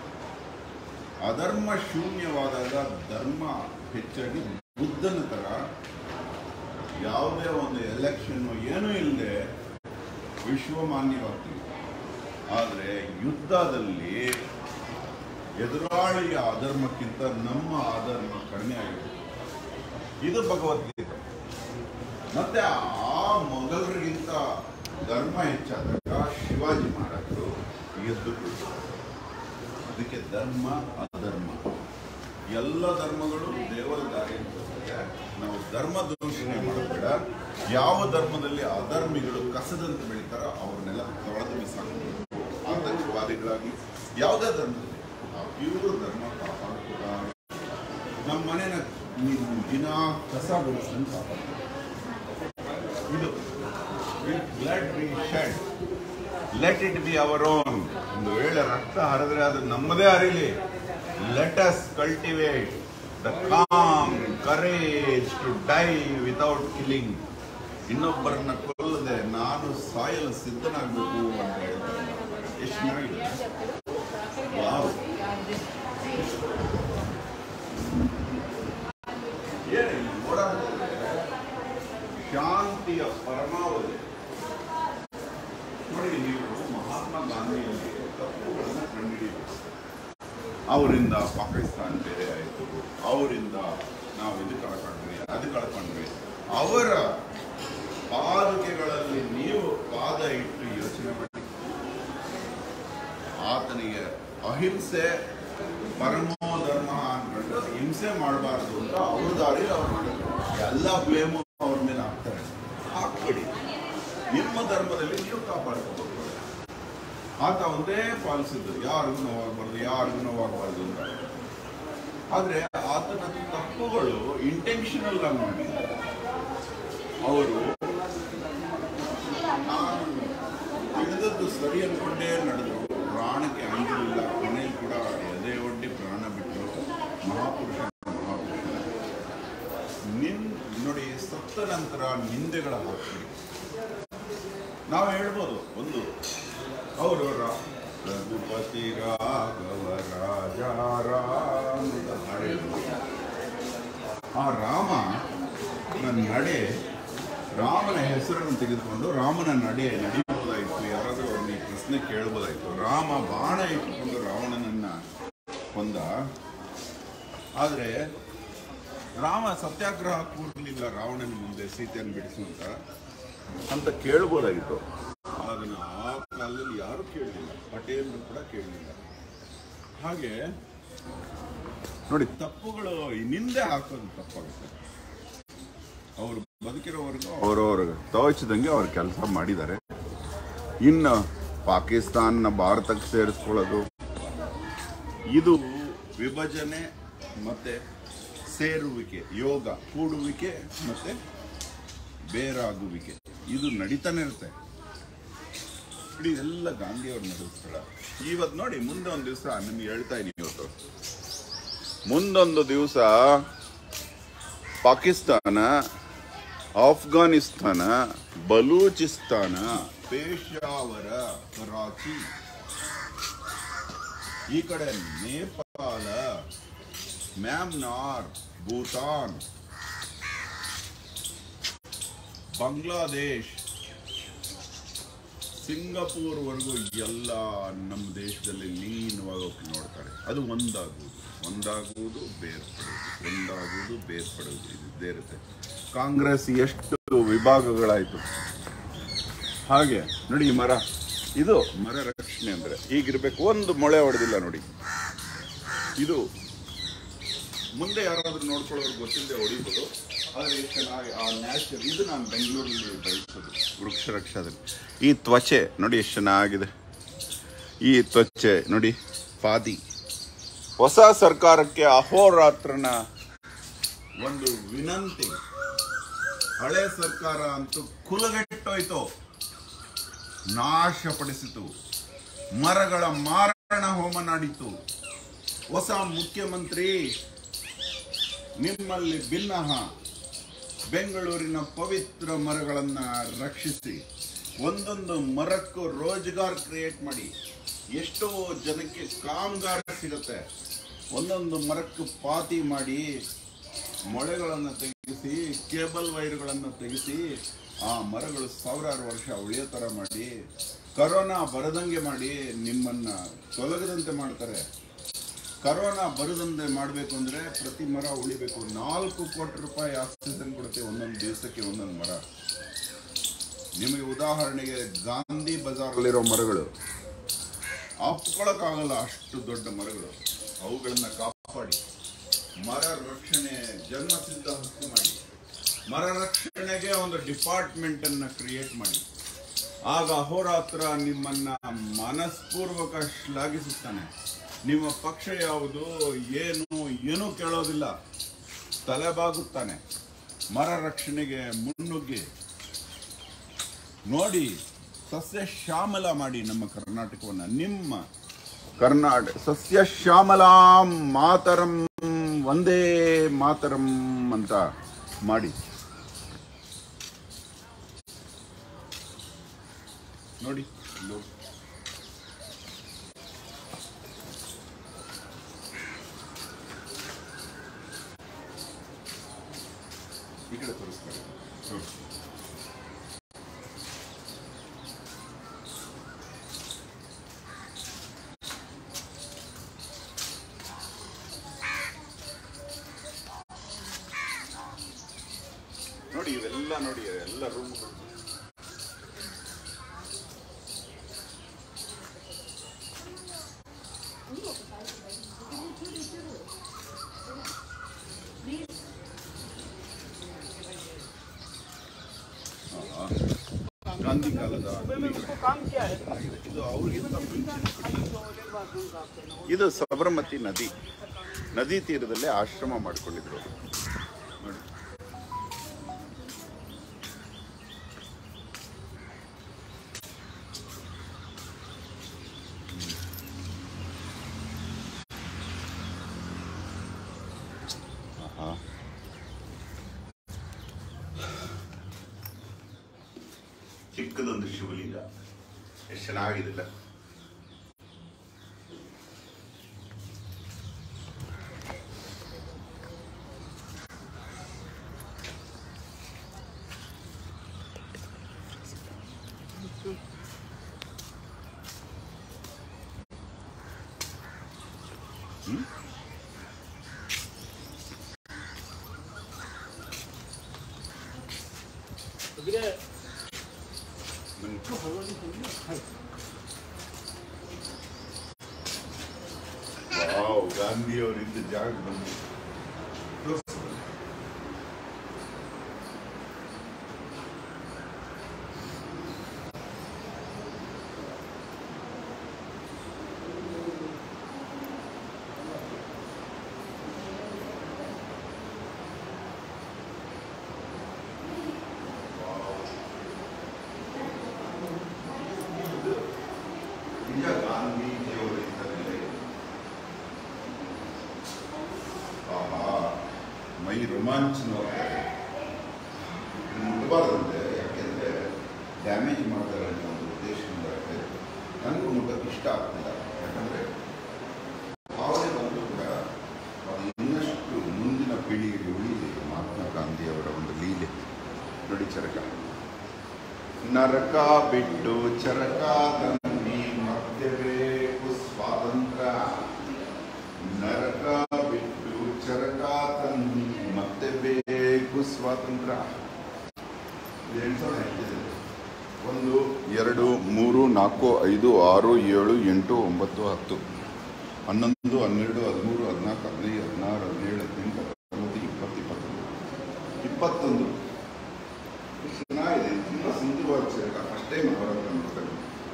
ಅಧರ್ಮ ಶೂನ್ಯವಾದಾಗ ಧರ್ಮ ಹೆಚ್ಚಾಗಿ ಬುದ್ಧನ ತರ ಯಾವುದೇ ಒಂದು ಎಲೆಕ್ಷನ್ ಏನೂ ಇಲ್ಲದೆ ವಿಶ್ವಮಾನ್ಯವಾಗ್ತೀವಿ ಆದರೆ ಯುದ್ಧದಲ್ಲಿ ಎದುರಾಳಿಯ ಅಧರ್ಮಕ್ಕಿಂತ ನಮ್ಮ ಅಧರ್ಮ ಕಡಿಮೆ ಆಗಿದೆ ಇದು ಭಗವದ್ಗೀತೆ ಮತ್ತೆ ಆ ಮೊಘಲರಿಗಿಂತ ಧರ್ಮ ಹೆಚ್ಚಾದಾಗ ಶಿವಾಜಿ ಮಹಾರಾಜರು ಎದ್ದು ಬಿಟ್ರು. ಅದಕ್ಕೆ ಧರ್ಮ ಅಧರ್ಮ ಎಲ್ಲ ಧರ್ಮಗಳು ದೇವರ ದಾರಿ ಅಂತ ಹೋದ್ರೆ ನಾವು ಧರ್ಮ ದೂಷಣೆ ಮಾಡಬೇಡ ಯಾವ ಧರ್ಮದಲ್ಲಿ ಅಧರ್ಮಿಗಳು ಕಸದಂತೆ ಬೆಳೀತಾರೋ ಅವ್ರನ್ನೆಲ್ಲ ತೊಳೆದು ಬಿಸಾಕಬೇಕು ಆತಂಕವಾದಿಗಳಾಗಿ ಯಾವುದೇ ಧರ್ಮದಲ್ಲಿ ಇವರು ಧರ್ಮ ಕಾಪಾಡ್ಕೊಡ ನಮ್ಮ ಮನೆನ ನೀವು ದಿನ ಕಸ ಗುಡಿಸ್ಕೊಂಡು ಕಾಪಾಡ್ಬೇಕು ಇದು let be shed let it be our own ಒಂದು ವೇಳೆ ರಕ್ತ ಹರಿದ್ರೆ ಅದು ನಮ್ಮದೇ ಹರಿಲಿ let us cultivate the calm courage to die without killing ಇನ್ನೊಬ್ಬರನ್ನ ಕೊಲ್ಲದೆ ನಾನು ಸಾಯಲು ಸಿದ್ಧನಾಗಬೇಕು ಅಂತ ಹೇಳ್ತಾರೆ ಎಷ್ಟು ಚೆನ್ನಾಗಿದೆ ವಾವ್ ಏನು ಇಲ್ಲಿ ಓಡಾಡ್ತಿದ್ರೆ ಶಾಂತಿಯ ಪರಮಾವಧಿ ನೋಡಿ ನೀವು ಮಹಾತ್ಮ ಗಾಂಧಿಯಲ್ಲಿ ತಪ್ಪುಗಳನ್ನು ಕಂಡುಹಿಡಿಯಬೇಕು ಅವರಿಂದ ಪಾಕಿಸ್ತಾನ ಬೇರೆ ಆಯಿತು ಅವರಿಂದ ನಾವು ಇದು ಕಳ್ಕೊಂಡ್ವಿ ಅದು ಕಳ್ಕೊಂಡ್ವಿ ಅವರ ಪಾದುಕೆಗಳಲ್ಲಿ ನೀವು ಪಾದ ಇಟ್ಟು ಯೋಚನೆ ಮಾಡಿ ಆತನಿಗೆ ಅಹಿಂಸೆ ಪರಮೋ ಧರ್ಮ ಅನ್ಕೊಂಡು ಹಿಂಸೆ ಮಾಡಬಾರ್ದು ಅಂತ ಅವ್ರ ದಾರಿ ಅವ್ರು ಮಾಡಿದ್ರು ಎಲ್ಲ ಬ್ಲೇಮು ಅವ್ರ ಮೇಲೆ ಹಾಕ್ತಾರೆ ಹಾಕ್ಬಿಡಿ ನಿಮ್ಮ ಧರ್ಮದಲ್ಲಿ ನೀವು ಕಾಪಾಡ್ಕೋಬೇಕು ಆತ ಒಂದೇ ಪಾಲಿಸಿದ್ದು ಯಾರಿಗೂ ನೋವಾಗಬಾರ್ದು ಯಾರಿಗೂ ನೋವಾಗಬಾರ್ದು ಅಂತ ಆದ್ರೆ ಆತನ ತಪ್ಪುಗಳು ಇಂಟೆನ್ಷನಲ್ ಆಗಿ ಮಾಡಿ ಅವರು ನಾನು ತಿಳಿದದ್ದು ಸರಿ ಅನ್ಕೊಂಡೇ ನಡೆದ್ರು ಪ್ರಾಣಕ್ಕೆ ಅಂಜಲಿಲ್ಲ ಕೊನೆಯಲ್ಲಿ ಕೂಡ ಎದೆ ಒಡ್ಡಿ ಪ್ರಾಣ ಬಿಟ್ಟರು ಮಹಾಪುರುಷ ಮಹಾಪುರುಷ ನಿನ್ ನೋಡಿ ಸತ್ತ ನಂತರ ನಿಂದೆಗಳ ಹಾಕ್ಬಿಡಿ ನಾವು ಹೇಳ್ಬೋದು ಒಂದು ಅವರು ರಘುಪತಿ ರಾಘವ ರಾಜ ರಾಮ ಅಂತ ಹಾಡು ಹೇಳ್ಬೋದು. ಆ ರಾಮ ನನ್ನ ನಡೆ ರಾಮನ ಹೆಸರನ್ನು ತೆಗೆದುಕೊಂಡು ರಾಮನ ನಡೆ ನಡೆಯಬಹುದಾಯಿತು ಯಾರಾದರೂ ಅವ್ರನ್ನ ಈ ಪ್ರಶ್ನೆ ಕೇಳಬಹುದಾಯಿತು ರಾಮ ಬಾಣ ಇಟ್ಟುಕೊಂಡು ರಾವಣನನ್ನ ಕೊಂದ ಆದರೆ ರಾಮ ಸತ್ಯಾಗ್ರಹ ಕೂಡಲಿಲ್ಲ ರಾವಣನ ಮುಂದೆ ಸೀತೆಯನ್ನು ಬಿಡಿಸುವಂತ ಅಂತ ಕೇಳ್ಬೋದಾಗಿತ್ತು ಅದನ್ನ ಆ ಕಾಲದಲ್ಲಿ ಯಾರು ಕೇಳಲಿಲ್ಲ ಪಟೇಲರು ಕೂಡ ಕೇಳಲಿಲ್ಲ ಹಾಗೆ ನೋಡಿ ತಪ್ಪುಗಳು ಈ ನಿಂದೆ ಹಾಕೋದು ತಪ್ಪಾಗುತ್ತೆ ಅವರು ಬದುಕಿರೋವರೆಗೂ ಅವರವ್ರ ತೋಚಿದಂಗೆ ಅವ್ರ ಕೆಲಸ ಮಾಡಿದ್ದಾರೆ ಇನ್ನು ಪಾಕಿಸ್ತಾನ ಭಾರತಕ್ಕೆ ಸೇರಿಸ್ಕೊಳ್ಳೋದು ಇದು ವಿಭಜನೆ ಮತ್ತೆ ಸೇರುವಿಕೆ ಯೋಗ ಕೂಡುವಿಕೆ ಮತ್ತೆ ಬೇರಾಗುವಿಕೆ ಇದು ನಡೀತಾನೆ ಇರುತ್ತೆ ಇಡೀ ಎಲ್ಲ ಗಾಂಧಿಯವ್ರ ನಡೆಸ್ತಾಳ ಇವತ್ತು ನೋಡಿ ಮುಂದೆ ಒಂದು ದಿವಸ ನಿಮ್ಗೆ ಹೇಳ್ತಾ ಇದೀನಿ ಇವತ್ತು ಮುಂದೊಂದು ದಿವಸ ಪಾಕಿಸ್ತಾನ ಆಫ್ಘಾನಿಸ್ತಾನ ಬಲೂಚಿಸ್ತಾನ ಪೇಶಾವರ ಕರಾಚಿ ಈ ಕಡೆ ನೇಪಾಳ ಮ್ಯಾನ್ಮಾರ್ ಭೂತಾನ್ ಬಾಂಗ್ಲಾದೇಶ್ ಸಿಂಗಪೂರ್ವರೆಗೂ ಎಲ್ಲ ನಮ್ಮ ದೇಶದಲ್ಲಿ ಲೀನವಾಗಿ ಹೋಗಿ ನೋಡ್ತಾರೆ ಅದು ಒಂದಾಗುವುದು ಒಂದಾಗುವುದು ಬೇರ್ಪಡುವುದು ಒಂದಾಗುವುದು ಬೇರ್ಪಡುವುದು ಇದು ಇದ್ದೇ ಇರುತ್ತೆ ಕಾಂಗ್ರೆಸ್ ಎಷ್ಟು ವಿಭಾಗಗಳಾಯಿತು ಹಾಗೆ ನೋಡಿ ಈ ಮರ ಇದು ಮರ ರಕ್ಷಣೆ ಅಂದರೆ ಹೀಗಿರ್ಬೇಕು ಒಂದು ಮೊಳೆ ಹೊಡೆದಿಲ್ಲ ನೋಡಿ ಇದು ಮುಂದೆ ಯಾರಾದ್ರೂ ನೋಡ್ಕೊಳ್ಳೋರು ಗೊತ್ತಿಲ್ಲದೆ ಹೊಡಿಬೋದು ಆದರೆ ಎಷ್ಟು ಚೆನ್ನಾಗಿ ಆ ನ್ಯಾಚರ್ ಇದು ನಾನು ಬೆಂಗಳೂರಲ್ಲಿ ಬೆಳೆಸೋದು ವೃಕ್ಷ ರಕ್ಷಾದಲ್ಲಿ ಈ ತ್ವಚೆ ನೋಡಿ ಎಷ್ಟು ಚೆನ್ನಾಗಿದೆ ಈ ತ್ವಚೆ ನೋಡಿ ಪಾದಿ ಹೊಸ ಸರ್ಕಾರಕ್ಕೆ ಅಹೋರಾತ್ರನ ಒಂದು ವಿನಂತಿ ಹಳೆ ಸರ್ಕಾರ ಅಂತೂ ಕುಲಗೆಟ್ಟೋಯ್ತು ನಾಶಪಡಿಸಿತು ಮರಗಳ ಮಾರಣ ಹೋಮ ನಡೀತು ಹೊಸ ಮುಖ್ಯಮಂತ್ರಿ ನಿಮ್ಮಲ್ಲಿ ಭಿನ್ನಹ ಬೆಂಗಳೂರಿನ ಪವಿತ್ರ ಮರಗಳನ್ನು ರಕ್ಷಿಸಿ ಒಂದೊಂದು ಮರಕ್ಕೂ ರೋಜ್ಗಾರ್ ಕ್ರಿಯೇಟ್ ಮಾಡಿ ಎಷ್ಟೋ ಜನಕ್ಕೆ ಕಾಮಗಾರ ಸಿಗುತ್ತೆ ಒಂದೊಂದು ಮರಕ್ಕೂ ಪಾತಿ ಮಾಡಿ ಮೊಳೆಗಳನ್ನು ತೆಗೆಸಿ ಕೇಬಲ್ ವೈರ್ಗಳನ್ನು ತೆಗೆಸಿ ಆ ಮರಗಳು ಸಾವಿರಾರು ವರ್ಷ ಉಳಿಯೋ ಥರ ಮಾಡಿ ಕರೋನಾ ಬರದಂಗೆ ಮಾಡಿ ನಿಮ್ಮನ್ನ ತೊಲಗದಂತೆ ಮಾಡ್ತಾರೆ ಕರೋನಾ ಬರದಂತೆ ಮಾಡಬೇಕು ಅಂದ್ರೆ ಪ್ರತಿ ಮರ ಉಳಿಬೇಕು ನಾಲ್ಕು ಕೋಟಿ ರೂಪಾಯಿ ಆಕ್ಸಿಜನ್ ಕೊಡುತ್ತೆ ಒಂದೊಂದು ದಿವಸಕ್ಕೆ ಒಂದೊಂದು ಮರ ನಿಮಗೆ ಉದಾಹರಣೆಗೆ ಗಾಂಧಿ ಬಜಾರಲ್ಲಿರೋ ಮರಗಳು ಅಪ್ಕೊಳಕ್ಕಾಗಲ್ಲ ಅಷ್ಟು ದೊಡ್ಡ ಮರಗಳು ಅವುಗಳನ್ನ ಕಾಪಾಡಿ ಮರ ರಕ್ಷಣೆ ಜನ್ಮಸಿದ್ಧ ಹಕ್ಕು ಮಾಡಿ ಮರ ರಕ್ಷಣೆಗೆ ಒಂದು ಡಿಪಾರ್ಟ್ಮೆಂಟ್ ಅನ್ನ ಕ್ರಿಯೇಟ್ ಮಾಡಿ ಆಗ ಅಹೋರಾತ್ರ ನಿಮ್ಮನ್ನ ಮನಸ್ಪೂರ್ವಕ ಶ್ಲಾಘಿಸುತ್ತಾನೆ ನಿಮ್ಮ ಪಕ್ಷ ಯಾವುದು ಏನು ಏನೂ ಕೇಳೋದಿಲ್ಲ ತಲೆಬಾಗುತ್ತಾನೆ ಮರ ರಕ್ಷಣೆಗೆ ಮುನ್ನುಗ್ಗಿ ನೋಡಿ ಸಸ್ಯ ಶ್ಯಾಮಲ ಮಾಡಿ ನಮ್ಮ ಕರ್ನಾಟಕವನ್ನ ನಿಮ್ಮ ಕರ್ನಾಟಕ ಸಸ್ಯ ಶ್ಯಾಮಲಾಂ ಮಾತರಂ ಒಂದೇ ಮಾತರಂ ಅಂತ ಮಾಡಿ ನೋಡಿ ಇಲ್ಲೋ. ಈ ಕಡೆ ತೋರಿಸ್ತಾರೆ ನೋಡಿ. ನೋಡಿ ಇವೆಲ್ಲ ನೋಡಿ ಎಲ್ಲ ರೂಮ್ಗಳು ಗಾಂಧಿ ಕಾಲದ ಇದು ಅವ್ರಿಗಿಂತ ಮುಂಚೆ ಇದು ಸಬರಮತಿ ನದಿ ನದಿ ತೀರದಲ್ಲೇ ಆಶ್ರಮ ಮಾಡಿಕೊಂಡಿದ್ರು ಅವರು. ನೋಡಿ ಆಹಾ. ಚಿಕ್ಕದೊಂದು ಶಿವಲಿಂಗ ಎಷ್ಟು ಚೆನ್ನಾಗಿದಿಲ್ಲ ವಾವ್ ಗಾಂಧಿಯವರಿಂದ ಜಾಗ ಬಂದು ತೋರ್ಸು. ಮೈ ರೋಮಾಂಚನವಾಗ್ತದೆ ಮುಟ್ಟಬಾರ್ದಂತೆ ಯಾಕೆಂದರೆ ಡ್ಯಾಮೇಜ್ ಮಾಡ್ತಾರೆ ಅನ್ನೋ ಒಂದು ಉದ್ದೇಶದಿಂದ ನನಗೂ ಮುಟ್ಟಕ್ಕೆ ಇಷ್ಟ ಆಗ್ತಿಲ್ಲ ಯಾಕಂದರೆ ಭಾವನೆ ಬಂದು ಕೂಡ ಅದು ಇನ್ನಷ್ಟು ಮುಂದಿನ ಪೀಳಿಗೆಗೆ ಉಳಿಲಿ ಮಹಾತ್ಮ ಗಾಂಧಿಯವರ ಒಂದು ಲೀಲೆ ನೋಡಿ ಚರಕ ನರಕ ಬಿಟ್ಟು ಚರಕ ತನ್ನಿ ಮತ್ತೆ ಬೇಕು ಸ್ವಾತಂತ್ರ್ಯ ನರಕ ಬಿಟ್ಟು ಚರಕ ತನ್ನಿ ಮತ್ತೆ ಬೇಕು ಸ್ವಾತಂತ್ರ್ಯ ಇದು ಎಂಟು ಸಾವಿರದ ಎಂಟಿದೆ. ಒಂದು ಎರಡು ಮೂರು ನಾಲ್ಕು ಐದು ಆರು ಏಳು ಎಂಟು ಒಂಬತ್ತು ಹತ್ತು ಹನ್ನೊಂದು ಹನ್ನೆರಡು ಹದಿಮೂರು ಹದಿನಾಲ್ಕು ಹದಿನೈದು ಹದಿನಾರು ಹದಿನೇಳು ಹದಿನೆಂಟು ಹತ್ತೊಂಬತ್ತು ಇಪ್ಪತ್ತು ಇಪ್ಪತ್ತೊಂದು ಇಪ್ಪತ್ತೊಂದು ಎಷ್ಟು ಚೆನ್ನಾಗಿದೆ ತುಂಬ ಸುಂದರವಾದ ಚರಕ ಫಸ್ಟ್ ಟೈಮ್ ಬರೋದು ನೋಡ್ತಾರೆ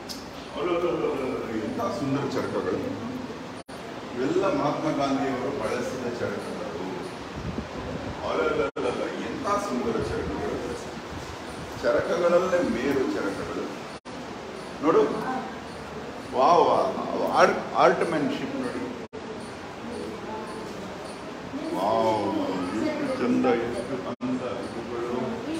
ಎಂಥ ಸುಂದರ ಚರಕಗಳು ಇವೆಲ್ಲ ಮಹಾತ್ಮ ಗಾಂಧಿಯವರು ಬಳಸಿದ ಚರಕಗಳು ಅಲಲಲಲ, ಎಂಥ ಸುಂದರ ಚರಕಗಳು ಚರಕಗಳಲ್ಲೇ ಮೇರು ಚರಕಗಳು ನೋಡು ವಾವ್ ಆರ್ಟ್ ಆರ್ಟ್ಮೆನ್ಶಿಪ್ ನೋಡಿ ವಾವ್ ಎಷ್ಟು ಚಂದ ಎಷ್ಟು ಅಂದ ಇವುಗಳು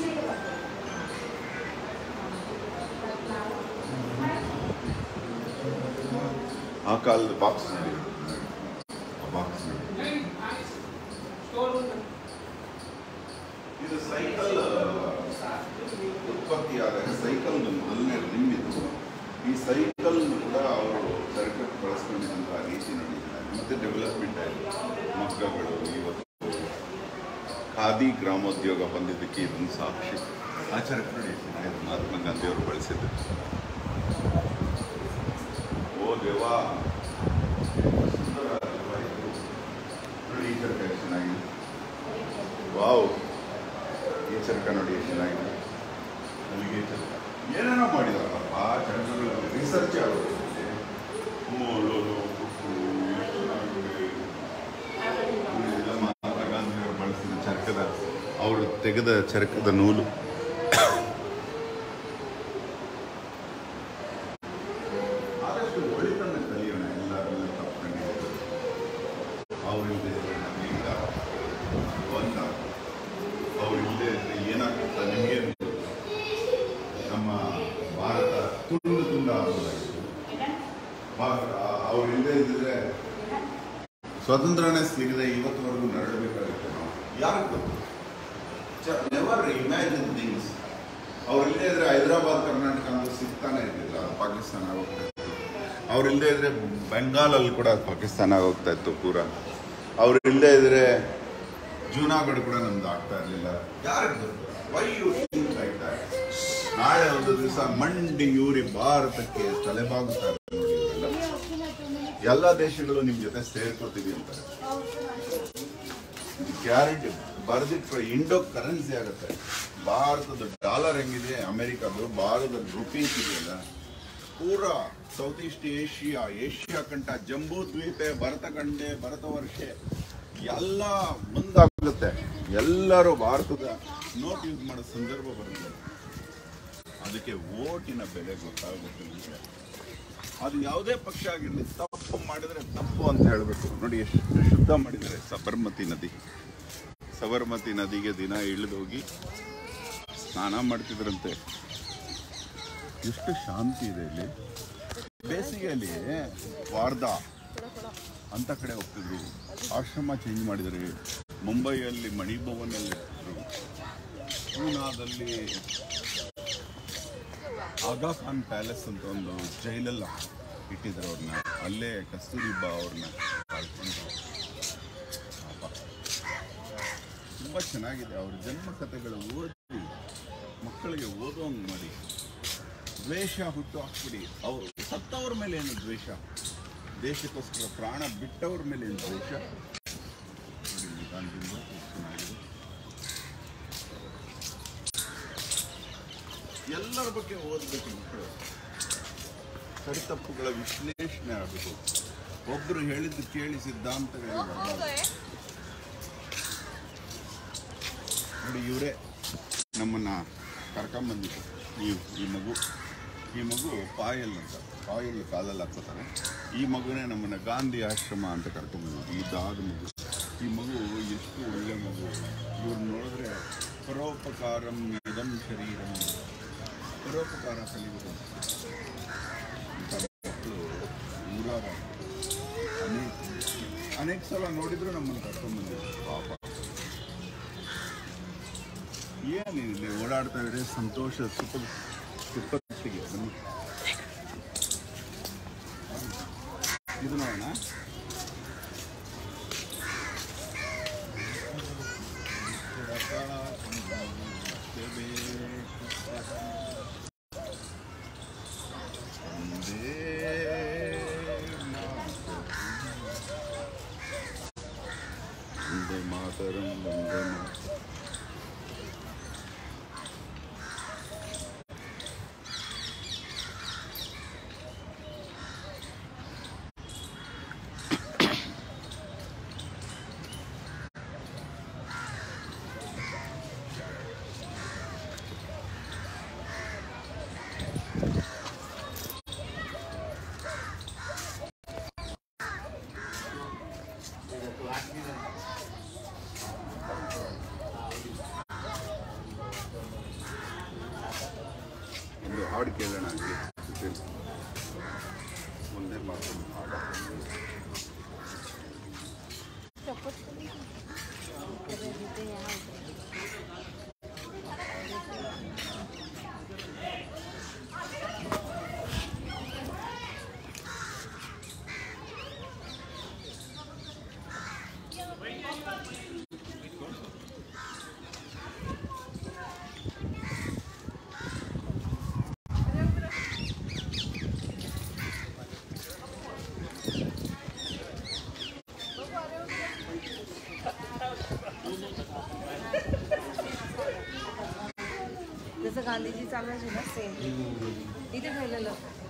ಆ ಕಾಲದ ಬಾಕ್ಸ್ ನೋಡಿ ಆ ಬಾಕ್ಸ್ ನೋಡಿ ಇದು ಸೈಕಲ್ ಉತ್ಪತ್ತಿಯಾದಾಗ ಸೈಕಲ್ ಮೊದಲನೇ ನಿಮ್ಮಿತ್ತು ಈ ಸೈಕಲ್ ಕೂಡ ಅವರು ಸರ್ಕಟ್ ಬಳಸ್ಕೊಂಡಿದ್ದಂತಹ ರೀತಿ ನೋಡಿದ್ದಾರೆ ಮತ್ತೆ ಡೆವಲಪ್ಮೆಂಟ್ ಆಯಿತು ಮಗ್ಗಗಳು ಇವತ್ತು ಖಾದಿ ಗ್ರಾಮೋದ್ಯೋಗ ಬಂದಿದ್ದಕ್ಕೆ ಇದೊಂದು ಸಾಕ್ಷಿ ಆಚಾರ ನೋಡಿ ಚೆನ್ನಾಗಿದೆ ಮಹಾತ್ಮ ಗಾಂಧಿಯವರು ಬಳಸಿದ್ದು ಓ ದೇವಾ ಸುಂದರ ದೇವಾ ಇದು. ನೋಡಿ ಈ ಚರಕ ಎಷ್ಟು ಚೆನ್ನಾಗಿದೆ ವಾವ್ ಈ ಚರಕ ನೋಡಿ ಎಷ್ಟು ಚೆನ್ನಾಗಿದೆ ಅಲ್ಲಿಗೆ ಚರಕ ಏನೇನೋ ಮಾಡಿದಾರಪ್ಪ ಆ ಚರಕಗಳು ರಿಸರ್ಚ್ ಆಗೋದು ಮೂಲು ಪುಟ್ಟು ಎಷ್ಟು ಚೆನ್ನಾಗಿದೆ. ಇದೆಲ್ಲ ಮಹಾತ್ಮ ಗಾಂಧಿಯವರು ಬಳಸಿದ ಚರಕದ ಅವರು ತೆಗೆದ ಚರಕದ ನೂಲು ಆದಷ್ಟು ಒಳಿತನ್ನು ಕಲಿಯೋಣ ಎಲ್ಲರನ್ನ ತಪ್ಪಿಕೊಂಡಿರೋದು ಅವರಿಲ್ಲದೆ ನಮಗಿಂದ ಒಂದ ಅವರಿಲ್ಲದೆ ಇದ್ರೆ ಏನಾಗ್ತದೆ ನಿಮಗೆ ನಮ್ಮ ಭಾರತ ತುಂಡು ತುಂಡು ಆಗೋದಾಗಿತ್ತು ಭಾರತ ಅವರಿಲ್ಲದೆ ಇದ್ದಿದ್ರೆ ಸ್ವಾತಂತ್ರ್ಯನೇ ಸಿಗದೆ ಇವತ್ತುವರೆಗೂ ನರಳಬೇಕಾಗಿತ್ತು ನಾವು ಯಾರಿಗೆ ಗೊತ್ತು ನೆವರ್ ಇಮ್ಯಾಜಿನ್ ಥಿಂಗ್ಸ್ ಅವ್ರಿಲ್ಲದೆ ಇದ್ರೆ ಹೈದರಾಬಾದ್ ಕರ್ನಾಟಕ ಅಂತ ಸಿಗ್ತಾನೆ ಇರಲಿಲ್ಲ ಪಾಕಿಸ್ತಾನ ಹೋಗ್ತಾ ಇತ್ತು ಅವ್ರಿಲ್ಲದೆ ಇದ್ರೆ ಬೆಂಗಾಲಲ್ಲಿ ಕೂಡ ಪಾಕಿಸ್ತಾನ ಹೋಗ್ತಾ ಇತ್ತು ಪೂರ ಅವ್ರಿಲ್ಲದೆ ಇದ್ರೆ ಜೂನಾಗಢ ಕೂಡ ನಮ್ದು ಆಗ್ತಾ ಇರಲಿಲ್ಲ ಯಾರಿಗೆ ಗೊತ್ತು why you think like that ನಾಳೆ ಒಂದು ದಿವಸ ಮಂಡಿ ಯೂರಿ ಭಾರತಕ್ಕೆ ತಲೆಬಾಗುತ್ತಾರೆ ನೋಡಿ ಇವರೆಲ್ಲ ಎಲ್ಲ ದೇಶಗಳು ನಿಮ್ ಜೊತೆ ಸೇರ್ಕೋತೀವಿ ಅಂತಾರೆ ಗ್ಯಾರಂಟಿ ಬರೆದಿಟ್ಟು ಇಂಡೋ ಕರೆನ್ಸಿ ಆಗುತ್ತೆ ಭಾರತದ ಡಾಲರ್ ಹೆಂಗಿದೆ ಅಮೆರಿಕದ್ದು ಭಾರತದ ರುಪೀಸ್ ಇದೆಯಲ್ಲ ಪೂರಾ ಸೌತ್ ಈಸ್ಟ್ ಏಷ್ಯಾ ಏಷ್ಯಾ ಕಂಠ ಜಂಬೂ ದ್ವೀಪೆ ಭರತಖಂಡೆ ಭರತವರ್ಷೆ ಎಲ್ಲ ಮುಂದಾಗುತ್ತೆ ಎಲ್ಲರೂ ಭಾರತದ ನೋಟ್ ಯೂಸ್ ಮಾಡೋ ಸಂದರ್ಭ ಬರುತ್ತೆ ಅದಕ್ಕೆ ಓಟಿನ ಬೆಲೆ ಗೊತ್ತಾಗುತ್ತೆ ನಿಮಗೆ ಅದು ಯಾವುದೇ ಪಕ್ಷ ಆಗಿರಲಿ ತಪ್ಪು ಮಾಡಿದ್ರೆ ತಪ್ಪು ಅಂತ ಹೇಳಬೇಕು ನೋಡಿ ಎಷ್ಟು ಶುದ್ಧ ಮಾಡಿದ್ದಾರೆ ಸಬರ್ಮತಿ ನದಿ ಸಬರ್ಮತಿ ನದಿಗೆ ದಿನ ಇಳಿದೋಗಿ ಸ್ನಾನ ಮಾಡ್ತಿದ್ರಂತೆ ಎಷ್ಟು ಶಾಂತಿ ಇದೆ ಇಲ್ಲಿ ಬೇಸಿಗೆಯಲ್ಲಿ ವಾರ್ಧಾ ಅಂತ ಕಡೆ ಹೋಗ್ತಿದ್ರು ಆಶ್ರಮ ಚೇಂಜ್ ಮಾಡಿದರೆ ಮುಂಬೈಯಲ್ಲಿ ಮಣಿಭವನಲ್ಲಿ ಇರ್ತಿದ್ರು ಪೂನಾದಲ್ಲಿ ಆಗಾ ಖಾನ್ ಪ್ಯಾಲೇಸ್ ಅಂತ ಒಂದು ಜೈಲಲ್ಲ ಇಟ್ಟಿದ್ರು ಅವ್ರನ್ನ ಅಲ್ಲೇ ಕಸ್ತೂರಿಬಾ ಅವ್ರನ್ನ ಕಳ್ಕೊಂಡ್ರು ಪಾಪ ತುಂಬ ಚೆನ್ನಾಗಿದೆ ಅವ್ರ ಜನ್ಮ ಕಥೆಗಳು ಓದಿ ಮಕ್ಕಳಿಗೆ ಓದೋಂಗ್ ಮಾಡಿ ದ್ವೇಷ ಹುಟ್ಟು ಹಾಕ್ಬಿಡಿ ಅವರು ಸತ್ತವ್ರ ಮೇಲೆ ಏನು ದ್ವೇಷ ದೇಶಕ್ಕೋಸ್ಕರ ಪ್ರಾಣ ಬಿಟ್ಟವ್ರ ಮೇಲೆ ಏನು ದ್ವೇಷ ನೋಡಿ ಈ ಗಾಂಧಿಂದ ಎಷ್ಟು ಚೆನ್ನಾಗಿದೆ ಎಲ್ಲರ ಬಗ್ಗೆ ಓದಬೇಕು ಮಕ್ಕಳು ಸರಿ ತಪ್ಪುಗಳ ವಿಶ್ಲೇಷಣೆ ಆಗಬೇಕು ಒಬ್ರು ಹೇಳಿದ್ದು ಕೇಳಿ ಸಿದ್ಧಾಂತಗಳು ನೋಡಿ ಇವರೇ ನಮ್ಮನ್ನ ಕರ್ಕೊಂಬಂದಿದ್ದು ಈ ಈ ಮಗು ಈ ಮಗು ಪಾಯಲ್ ಅಂತ ಪಾಯಲ್ ಕಾಲಲ್ಲಿ ಹಾಕೋತಾರೆ ಈ ಮಗುನೇ ನಮ್ಮನ್ನ ಗಾಂಧಿ ಆಶ್ರಮ ಅಂತ ಕರ್ಕೊಂಬಂದಿದ್ದು ಇದಾದ ಮಗು ಈ ಮಗು ಎಷ್ಟು ಒಳ್ಳೆ ಮಗು ಇವ್ರು ನೋಡಿದ್ರೆ ಪರೋಪಕಾರಂ ಇದಂ ಶರೀರಂ ಪರೋಪಕಾರ ಕಲಿಯುವುದು ಇಂಥ ಮಕ್ಕಳು ನೂರಾರು ಅನೇಕ ಅನೇಕ ಸಲ ನೋಡಿದ್ರು ನಮ್ಮನ್ನು ಕರ್ಕೊಂಡ್ಬಂದಿದ್ರು ಪಾಪ ಏನಿದೆ ಓಡಾಡ್ತಾ ಇದ್ರೆ ಸಂತೋಷ ಸುಖ ಸುಖತ್ತಿಗೆ ಬನ್ನಿ ಇದು ನೋಡೋಣ ವಂದೇ ಮಾತರಂ ವಂದೇ ಮಾತರಂ ಒಂದು ಹಾಡು ಕೇಳೋಣ ಅಲ್ಲಿ ಸುಶೀಲ್. ಒಂದೇ ಮಾತು ಹಾಡು जसं गांधीजी चालवायचे ना सेम इथे ठेवलेलं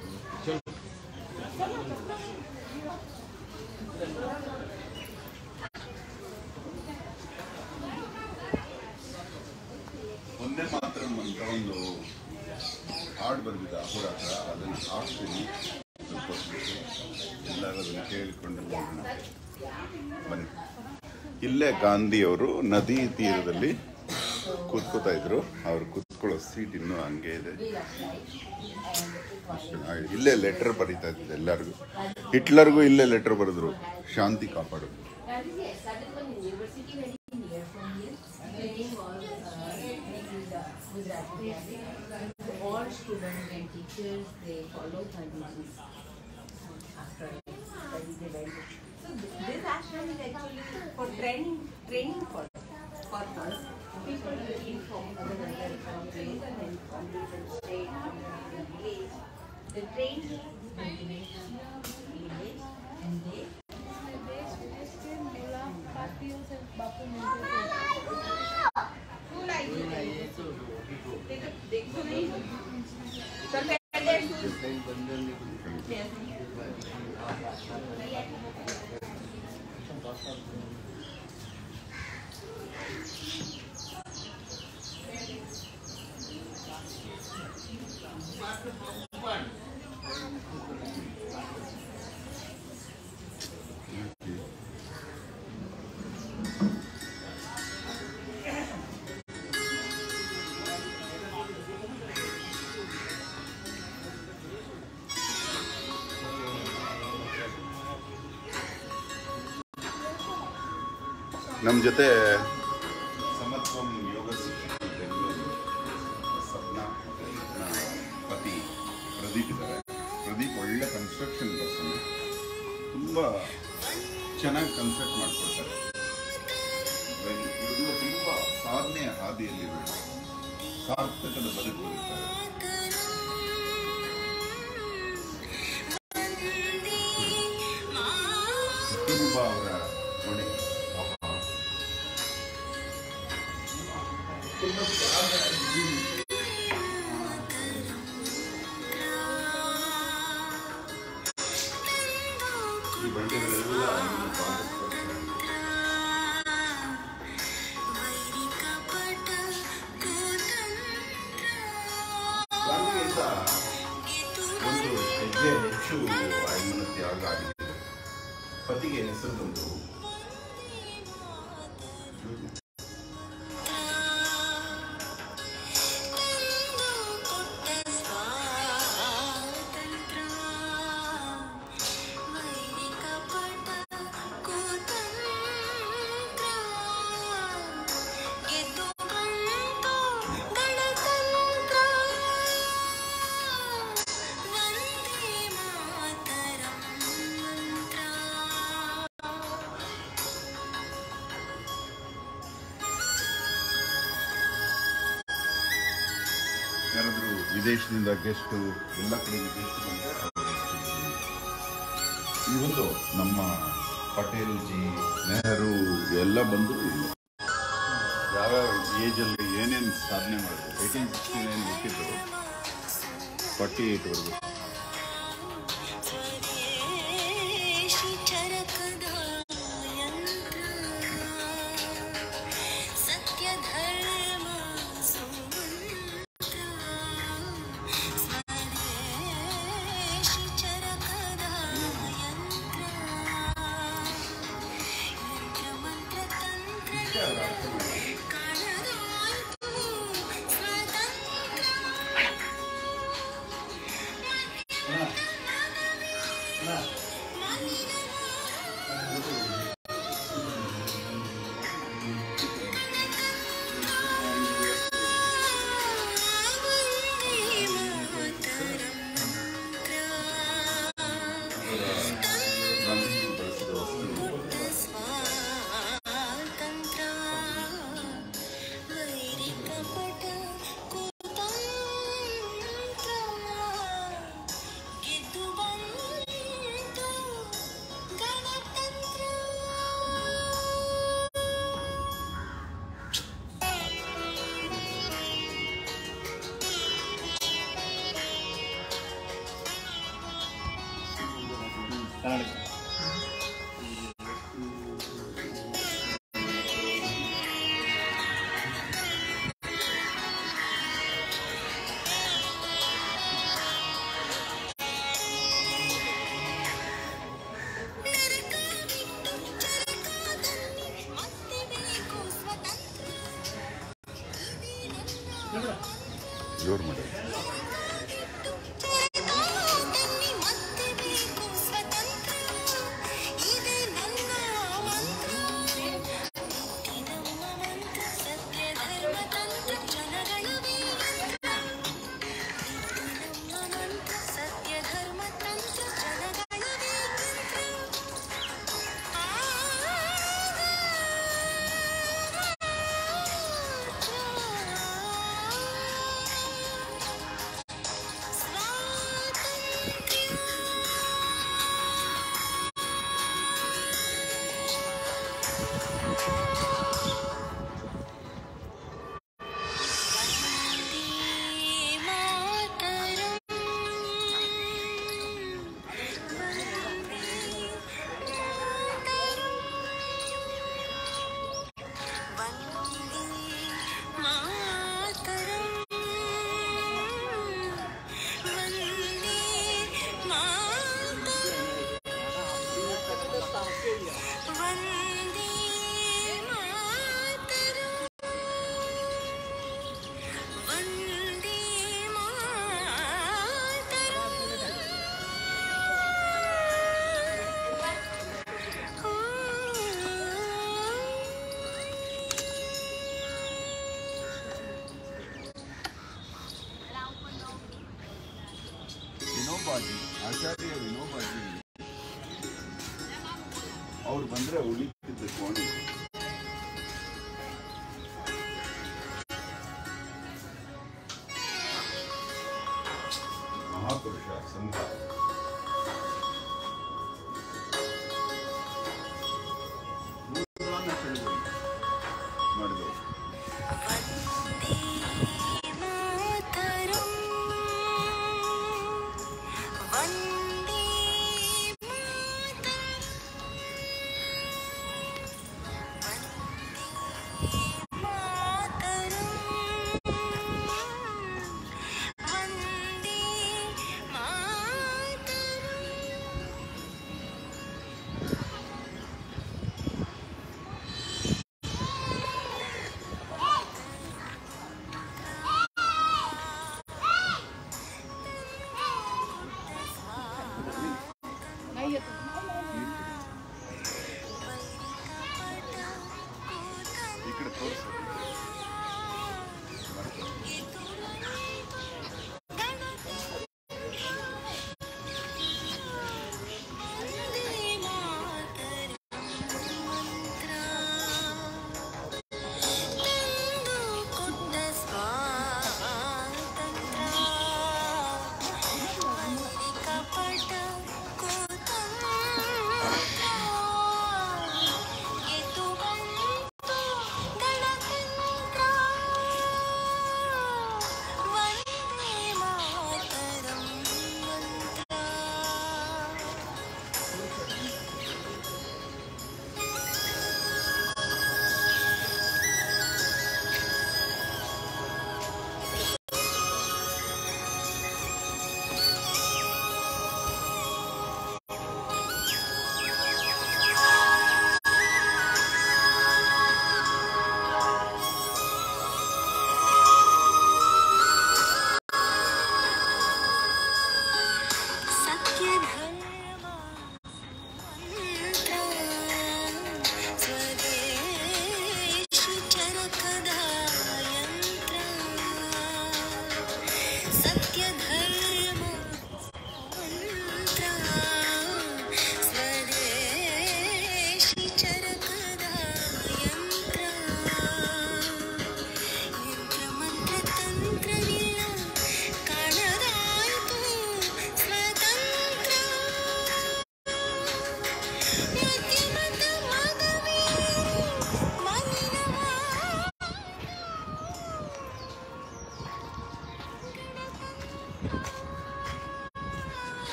ಒಂದೇ ಮಾತ್ರ ಅಂತ ಒಂದು ಹಾಡು ಬರೆದಿದ್ದ ಅಹೋರಾತ್ರ ಅದನ್ನು ಹಾಡ್ತೀನಿ ಸ್ವಲ್ಪ ಹೊತ್ತು ಎಲ್ಲರೂ ಅದನ್ನು ಕೇಳಿಕೊಂಡು ಹೋಗೋಣ ಬನ್ನಿ ಇಲ್ಲೇ ಗಾಂಧಿಯವರು ನದಿ ತೀರದಲ್ಲಿ ಕೂತ್ಕೋತಾ ಇದ್ರು ಅವ್ರು ಕೂತ್ಕೊಳ್ಳೋ ಸೀಟ್ ಇನ್ನೂ ಹಂಗೆ ಇದೆ ಅಷ್ಟ್ ಚೆನ್ನಾಗಿದೆ. ಇಲ್ಲೇ ಲೆಟರ್ ಬರೀತಾ ಇದ್ದೆ ಎಲ್ಲರಿಗೂ ಹಿಟ್ಲರ್ಗೂ ಇಲ್ಲೇ ಲೆಟರ್ ಬರೆದ್ರು ಶಾಂತಿ ಕಾಪಾಡು Yes, that is one university very near from here. The name was uh, Gujarati. All students and teachers they follow Gandhiji's after study they went. So th- this ashram is actually for training, training for purpose. People looking from other other countries and then from different states, from different village. They train here in village, village and they देश विदेश के मुला पार्टियों से बापू मिलते थे देखो नहीं सर पहले ನಮ್ಮ ಜೊತೆ ಸಮತ್ವಂ ಯೋಗ ಶಿಕ್ಷಕರು ಬೆಂಗಳೂರು ಸಪ್ನಾ ನನ್ನ ಪತಿ ಪ್ರದೀಪ್ ಇದ್ದಾರೆ ಪ್ರದೀಪ್ ಒಳ್ಳೆ ಕನ್ಸ್ಟ್ರಕ್ಷನ್ ಪರ್ಸನ್ ತುಂಬ ಚೆನ್ನಾಗಿ ಕನ್ಸ್ಟ್ರಕ್ಟ್ ಮಾಡ್ಕೊಡ್ತಾರೆ ಇವರು ತುಂಬ ಸಾಧನೆಯ ಹಾದಿಯಲ್ಲಿ ಸಾರ್ಥಕದ ಬದುಕು ಬದುಕ್ತಾರೆ ಕುಟುಂಬ ಅವರ ಹೊಣೆ ಪಾಪ. ಈ ಬಂಡೆಗಳೆಲ್ಲ ನಮ್ಮ ಪಾದಸ್ಪರ್ಶ. ಗಾಂಧಿಗಿಂತ ಒಂದು ಹೆಜ್ಜೆ ಹೆಚ್ಚು ಆಯಮ್ಮನ ತ್ಯಾಗ ಆಗಿದೆ ಪತಿಗೆ ಹೆಸರು ಬಂದು ವಿದೇಶದಿಂದ ಗೆಸ್ಟು ಎಲ್ಲ ಕಡೆಯಿಂದ ಗೆಸ್ಟ್ ಬಂದರೆ ಈ ಒಂದು ನಮ್ಮ ಪಟೇಲ್ ಜಿ ನೆಹರು ಎಲ್ಲ ಬಂದರು ಇಲ್ಲ ಯಾವ್ಯಾವ ಏಜಲ್ಲಿ ಏನೇನು ಸಾಧನೆ ಮಾಡಿದ್ರು ಏಯ್ಟೀನ್ ಸಿಕ್ಸ್ಟಿ ನೈನ್ ಹುಟ್ಟಿದ್ರು ಫಾರ್ಟಿ ಏಯ್ಟ್ವರೆಗೂ स्वदेशी चरकदायन्त्र सत्यधर्म सुमन्त्र स्वदेशी चरकदायन्त्र यन्त्रमन्त्रतन्त्र काणदान्तु स्वतन्त्र ಗಾಂಧೀಜಿ ಬಳಸಿದ ವಸ್ತು ಜೋರು ಮಾಡಿ ಸತ್ಯಧರ್ಮ ತಂತ್ರ ಜನಗಣವೇ ವಂದೇ ಮಾತರಂ ವಂದೇ ವಿನೋಬಾಜಿ ಆಚಾರ್ಯ ವಿನೋಬಾಜಿ ಅವ್ರು ಬಂದ್ರೆ ಉಳಿತಿದ್ದು ಕೋಣೆ ಮಹಾಪುರುಷ ಸಂತ ನೂರಾರು ಚಳುವಳಿ ಮಾಡಿದವರು ವಂದೇ ಮಾತರಂ ವಂದೇ ಮಾತರಂ ವಂದೇ ಮಾತರಂ ವಂದೇ ಮಾತರಂ ಈ ಕಡೆ ತೋರಿಸೋದು ಸ್ವಾತಂತ್ರ್ಯ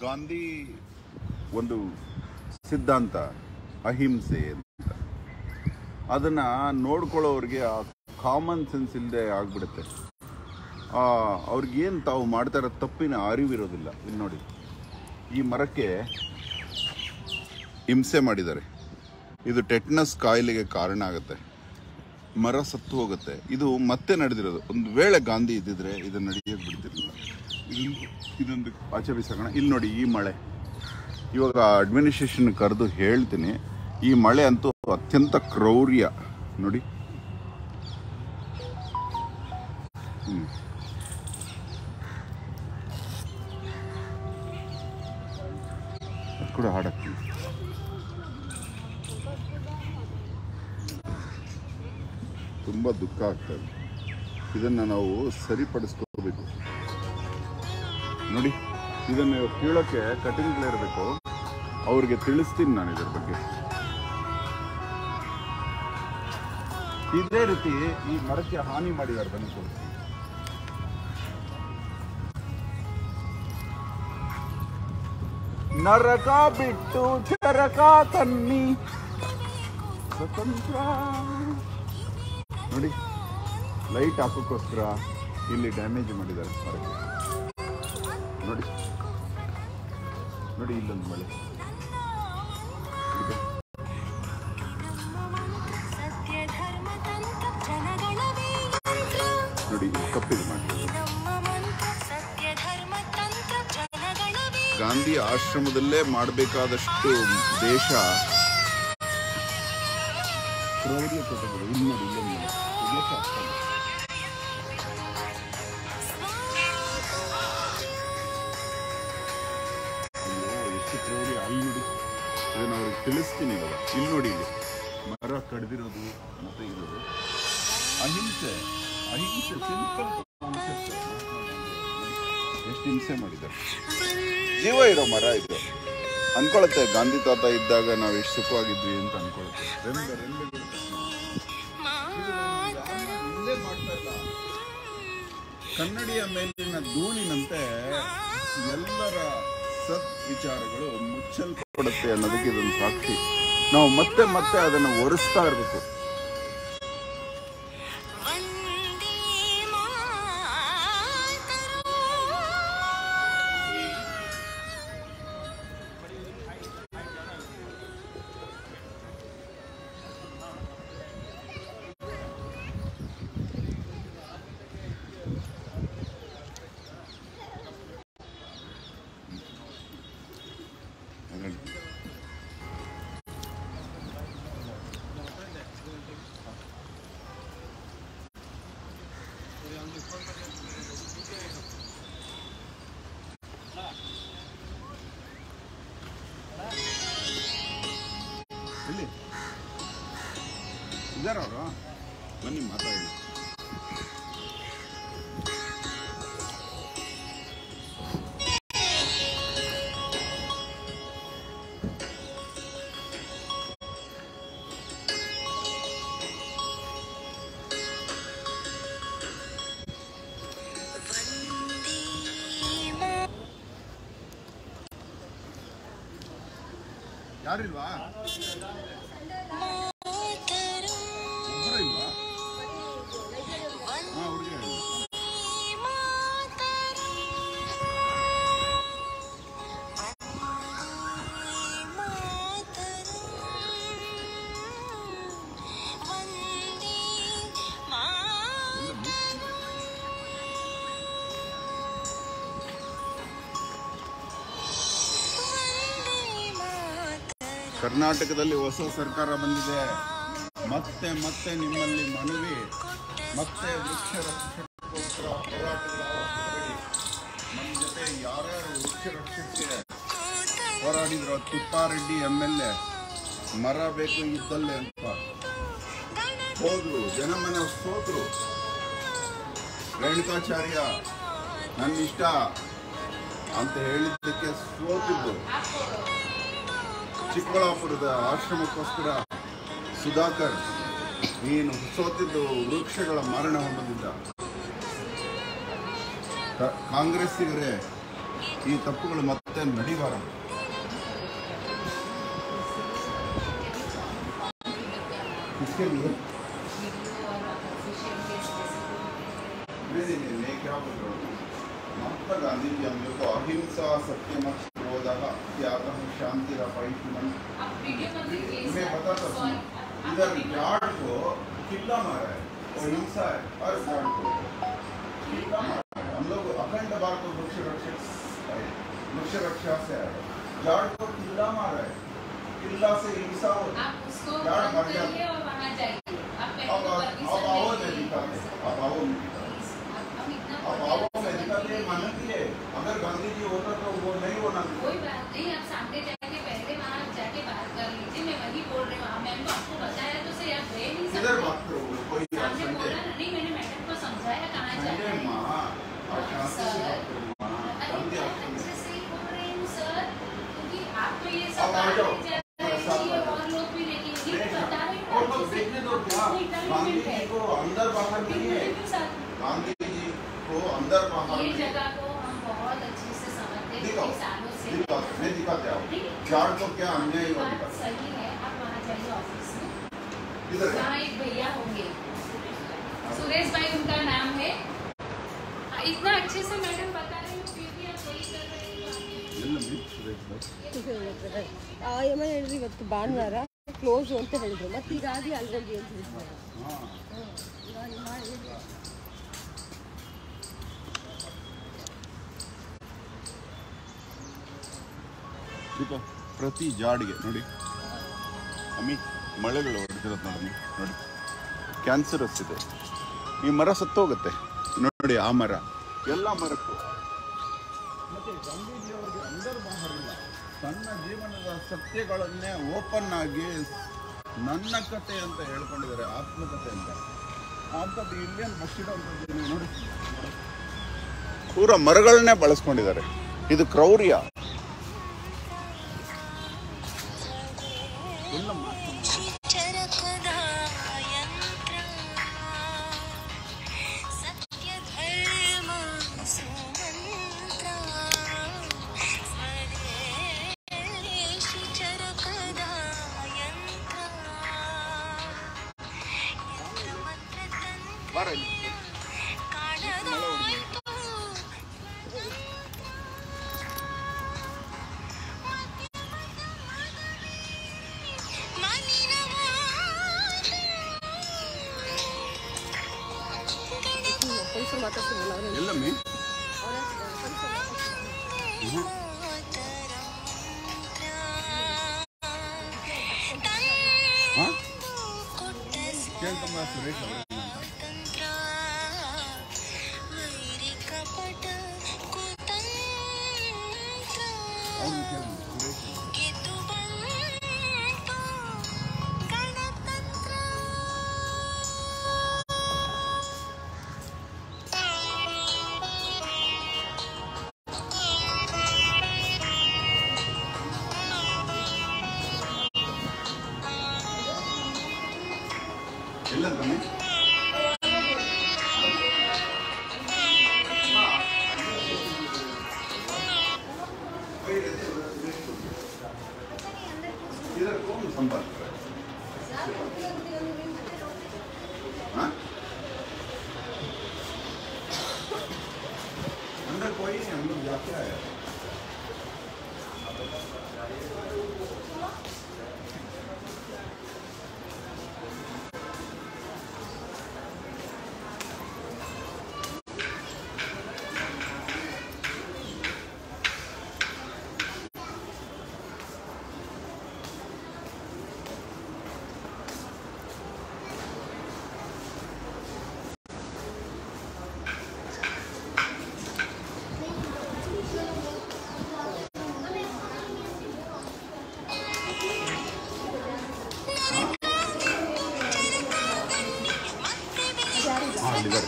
ಗಾಂಧಿ ಒಂದು ಸಿದ್ಧಾಂತ ಅಹಿಂಸೆ ಅಂತ ಅದನ್ನ ನೋಡ್ಕೊಳ್ಳೋರಿಗೆ ಆ ಕಾಮನ್ ಸೆನ್ಸ್ ಇಲ್ಲದೆ ಆಗ್ಬಿಡುತ್ತೆ ಆ, ಅವ್ರಿಗೇನು ತಾವು ಮಾಡ್ತಾ ಇರೋ ತಪ್ಪಿನ ಅರಿವಿರೋದಿಲ್ಲ ಇಲ್ಲಿ ನೋಡಿ ಈ ಮರಕ್ಕೆ ಹಿಂಸೆ ಮಾಡಿದ್ದಾರೆ ಇದು ಟೆಟ್ನಸ್ ಕಾಯಿಲೆಗೆ ಕಾರಣ ಆಗುತ್ತೆ ಮರ ಸತ್ತು ಹೋಗುತ್ತೆ ಇದು ಮತ್ತೆ ನಡೆದಿರೋದು ಒಂದು ವೇಳೆ ಗಾಂಧಿ ಇದ್ದಿದ್ರೆ ಇದನ್ನ ನಡೆಯೋಕೆ ಬಿಡ್ತಿರ್ಲಿಲ್ಲ ಇದೊಂದು ಇದೊಂದು ಆಚೆ ಬಿಸಾಕೋಣ ಇಲ್ಲಿ ನೋಡಿ ಈ ಮಳೆ ಇವಾಗ ಅಡ್ಮಿನಿಸ್ಟ್ರೇಷನ್ ಕರೆದು ಹೇಳ್ತೀನಿ ಈ ಮಳೆ ಅಂತೂ ಅತ್ಯಂತ ಕ್ರೌರ್ಯ ನೋಡಿ ಹ್ಮ್. ಅದ್ ಕೂಡ ಹಾಡಾಕ್ತೀನಿ ತುಂಬ ದುಃಖ ಆಗ್ತದೆ ಇದನ್ನು ನಾವು ಸರಿಪಡಿಸ್ಕೋಬೇಕು ನೋಡಿ ಇದನ್ನು ಕೀಳೋಕ್ಕೆ ಕಟಿಂಗ್ಗಳಿರಬೇಕು ಅವ್ರಿಗೆ ತಿಳಿಸ್ತೀನಿ ನಾನು ಇದ್ರ ಬಗ್ಗೆ ಇದೇ ರೀತಿ ಈ ಮರಕ್ಕೆ ಹಾನಿ ಮಾಡಿದ್ದಾರೆ ಬನ್ನಿ ತೋರಿಸ್ತೀನಿ ನರಕ ಬಿಟ್ಟು ಚರಕ ತನ್ನಿ ಸ್ವತಂತ್ರ ನೋಡಿ ಲೈಟ್ ಹಾಕೋಕ್ಕೋಸ್ಕರ ಇಲ್ಲಿ ಡ್ಯಾಮೇಜ್ ಮಾಡಿದ್ದಾರೆ ಮರಕ್ಕೆ ನೋಡಿ ನೋಡಿ ಇಲ್ಲೊಂದು ಮಳೆ ಇದೆ. ಸತ್ಯ ಧರ್ಮ ತಂತ್ರ ಜನಗಳವೇ ಯಂತ್ರ ನೋಡಿ ಇಲ್ಲಿ ಕಪ್ಪಿದು ಮಾಡಿ ನಮ್ಮ ಮಂತ್ರ ಸತ್ಯ ಧರ್ಮ ತಂತ್ರ ಜನಗಳವೇ ಗಾಂಧಿ ಆಶ್ರಮದಲ್ಲೇ ಮಾಡಬೇಕಾದಷ್ಟು ದೇಶ ಕ್ರೌರ್ಯ ಕೊಟ್ಟಗಳು ಇಲ್ಲಿ ನೋಡಿ ಇಲ್ಲೊಂದು ಮಳೆ. ಇಲ್ಲೇ ಸಾಕ್ತಾರೆ. ಅಯ್ಯೋ ಎಷ್ಟು ಕ್ರೌರ್ಯ ಅಲ್ಲಿ ನೋಡಿ ಅದನ್ನ ಅವ್ರಿಗೆ ತಿಳಿಸ್ತೀನಿ ಇವಾಗ ಇಲ್ಲಿ ನೋಡಿ ಇಲ್ಲಿ ಮರ ಕಡ್ದಿರೋದು ಮತ್ತೆ ಇರೋದು ಅಹಿಂಸೆ ಅಹಿಂಸೆ ಸಿಂಪಲ್ ಕಾನ್ಸೆಪ್ಟ್ ಎಷ್ಟು ಹಿಂಸೆ ಮಾಡಿದ್ದಾರೆ ಜೀವ ಇರೋ ಮರ ಇದು ಅನ್ಕೊಳತ್ತೆ ಗಾಂಧಿ ತಾತ ಇದ್ದಾಗ ನಾವು ಎಷ್ಟು ಸುಖವಾಗಿದ್ವಿ ಅಂತ ಅನ್ಕೊಳುತ್ತೆ ರೆಂಬೆ ರೆಂಬೆಗಳು ಇಲ್ಲೇ ಮಾಡ್ತಾ ಇಲ್ಲ ಕನ್ನಡಿಯ ಮೇಲಿನ ಧೂಳಿನಂತೆ ಎಲ್ಲರ ಸತ್ ವಿಚಾರಗಳು ಮುಚ್ಚಲ್ಪಡುತ್ತೆ ಅನ್ನೋದಕ್ಕೆ ಇದೊಂದು ಸಾಕ್ಷಿ ನಾವು ಮತ್ತೆ ಮತ್ತೆ ಅದನ್ನು ಒರೆಸ್ತಾ ಇರಬೇಕು ವಂದೇ ಮಾತರಂ. ಇಲ್ಲಿ ಇದಾರ ಅವರು ಬನ್ನಿ ಮಾತಾಡಿ ಯಾರಿಲ್ವಾ ಒಬ್ಬರು ಇಲ್ವಾ ಹಾ ಹುಡುಗಿ ಕರ್ನಾಟಕದಲ್ಲಿ ಹೊಸ ಸರ್ಕಾರ ಬಂದಿದೆ ಮತ್ತೆ ಮತ್ತೆ ನಿಮ್ಮಲ್ಲಿ ಮನವಿ ಮತ್ತೆ ವೃಕ್ಷ ರಕ್ಷಣೆಗೋಸ್ಕರ ಹೋರಾಟಗಳ ಆವರಿಸಬೇಡಿ. ನಮ್ಮ ಜೊತೆ ಯಾರ್ಯಾರು ವೃಕ್ಷ ರಕ್ಷಕ್ಕೆ ಹೋರಾಡಿದ್ರು ತಿಪ್ಪಾರೆಡ್ಡಿ ಎಮ್ ಎಲ್ ಎ ಮರ ಬೇಕು ಇದ್ದಲ್ಲೇ ಅಂತ ಹೋದ್ರು ಜನಮನ ಸೋತ್ರು ರೇಣುಕಾಚಾರ್ಯ ನನ್ನ ಇಷ್ಟ ಅಂತ ಹೇಳಿದ್ದಕ್ಕೆ ಸೋತಿದ್ದು ಚಿಕ್ಕಬಳ್ಳಾಪುರದ ಆಶ್ರಮಕ್ಕೋಸ್ಕರ ಸುಧಾಕರ್ ನೀನು ಸೋತಿದ್ದು ವೃಕ್ಷಗಳ ಮರಣ ಹೊಂದದಿಂದ ಕ- ಕಾಂಗ್ರೆಸ್ಸಿಗರೇ ಈ ತಪ್ಪುಗಳು ಮತ್ತೆ ಸತ್ಯ ನಡಿಬಾರದು किसके लिए नहीं नहीं नहीं मैं क्या बोल रहा हूँ महात्मा गांधी जी हम लोग को अहिंसा सत्यम क्रोध त्याग शांति रपाइशमन मैं बताता हूँ इधर जाट को किला मारा है और हिंसा है हर जाट को किला मारा है हम लोग अखंड भारत को वृक्ष रक्षक है वृक्ष रक्षा से आए जाट को किला मारा है किला से हिंसा हो आप उसको यार, बंद मर गया। करिए और वहाँ जाइए आप पहले अब तो अब परमिशन आओ ले मैं लीजिए। दिखाते अब आओ मैं दिखाते Please, आप- हम इतना अब बोल आओ रहे मैं हैं, दिखाते माना कि है अगर गांधी जी होता तो वो नहीं होना कोई बात नहीं आप सामने जाके पहले वहाँ जाके बात कर लीजिए मैं वही बोल रही हूँ मैम को आपको बताया तो सही आप गए नहीं किधर सकते बात करोगे कोई सामने संजय बोला ना नहीं मैंने मैडम को समझाया कहाँ संजय जाना है माँ और शांति से बात करो माँ अरे गांधी मैं आश्रम में अच्छे से ही बोल रही हूँ सर क्योंकि आप तो ये अब सब आ बात जाओ। नहीं जा थोड़ा रही सा थी आ और लोग भी देखेंगे ये नहीं, बता रही हूँ और ना लोग अच्छे से। देखने दो क्या अपनी गांधी entertainment जी है। को अंदर बाहर नहीं है क्यों साथ गांधी जी को अंदर बाहर ये नहीं है। जगह को हम बहुत अच्छे से समझते हैं दिखाओ कई सालों से दिखाते मैं दिखाते आओ नहीं, जाट को क्या अन्याय हुआ बात दिखाते सही है आप वहाँ जाइए ऑफिस में किधर है? वहाँ एक भैया होंगे सुरेश भाई उनका नाम है हाँ, इतना अच्छे से मैडम बता रही हूँ फिर भी आप वही कर रहे हो ಎಲ್ಲ ಮೀ ಸುರೇಶ್ ಭಾಯ್ ಏಮನ್ ಹೇಳಿದ್ರು ಇವತ್ತು ಭಾನುವಾರ ಕ್ಲೋಸು ಅಂತ ಹೇಳಿದ್ರು ಮತ್ತೆ ಈಗಾಗಲೇ ಅಲ್ಲಿ ಹೋಗಿ ಅಂತ ಹೇಳಿದ್ರು ಹಾಂ ಇವಾಗ ಮಾಡಿ ದೀಪ ಪ್ರತಿ ಜಾಡಿಗೆ ನೋಡಿ ಅಮ್ಮಿ ಮಳೆಗಳು ಹೊಡೆದಿರೋದು ನೋಡಿ ನೋಡಿ ಕ್ಯಾನ್ಸರಸ್ ಇದೆ ಈ ಮರ ಸತ್ತೋಗುತ್ತೆ ನೋಡಿ ಆ ಮರ ಎಲ್ಲ ಮರಕ್ಕೂ ಮತ್ತೆ ಗಾಂಧೀಜಿಯವರಿಗೆ ಅಂದರ್ ಬಾಹರ್ ಇಲ್ಲ ತನ್ನ ಜೀವನದ ಸತ್ಯಗಳನ್ನೇ ಓಪನ್ ಆಗಿ ನನ್ನ ಕತೆ ಅಂತ ಹೇಳ್ಕೊಂಡಿದ್ದಾರೆ ಆತ್ಮಕತೆ ಅಂತ ಅಂಥದ್ದು ಇಲ್ಲೇನು ಬಚ್ಚಿಡುವಂಥದ್ದು ನೋಡಿ ಪೂರ ಮರಗಳನ್ನೇ ಬಳಸ್ಕೊಂಡಿದ್ದಾರೆ ಇದು ಕ್ರೌರ್ಯ ಎಲ್ಲ ಮಾತು ಚರಕದ ಯಂತ್ರ ಸತ್ಯ ಧರ್ಮ ಸುಮಂತ್ರ ಸ್ವದೇಶಿ ಚರಕದ ಯಂತ್ರ ಯಂತ್ರ ಮಂತ್ರ ತಂತ್ರ ಬಾರ ಇಲ್ಲಿ. ಕಾಣದಾಯ್ತು ಮಣ್ಣಿನ ಪೊಲೀಸರು ಮಾತಾಡ್ತಿರಲ್ಲ ಅವ್ರು ಎಲ್ಲ ಮೀ ಹಾಂ ಕೇಳ್ಕೊಂಬ ಸುರೇಶ್ ಅವರೇ ಅವ್ರು ಕೇಳು ಸುರೇಶ್ ಅವ್ರು. ಎಲ್ಲ ಬನ್ನಿ इधर कौन संपर्क कर रहा है हाँ? अंदर कोई नहीं हम लोग जाके आए हैं। हाँ इधर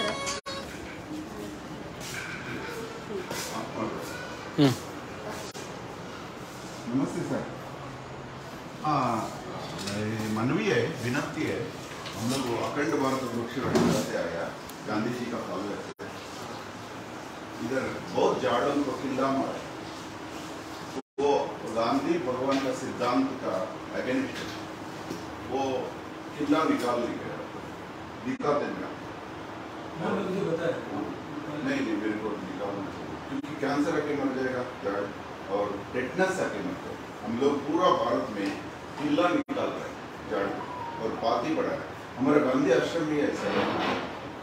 नमस्ते सर हाँ ये मनवी है विनती है हम लोग वो अखंड भारत वृक्ष रक्षा से आया गांधी जी का फॉलोअर इधर बहुत झाड़ों को किला मारा गांधी भगवान का सिद्धांत का अगेंस्ट है वो किला निकाल नहीं गया दिखा देना हाँ, मुझे पता है नहीं नहीं मेरे को निकालना चाहिए क्योंकि कैंसर आके मर जाएगा जड़ और टेटनस आके मर जाएगा हम लोग पूरा भारत में किला निकाल रहे हैं जड़ और पाती बढ़ा है हमारे गांधी आश्रम भी ऐसा है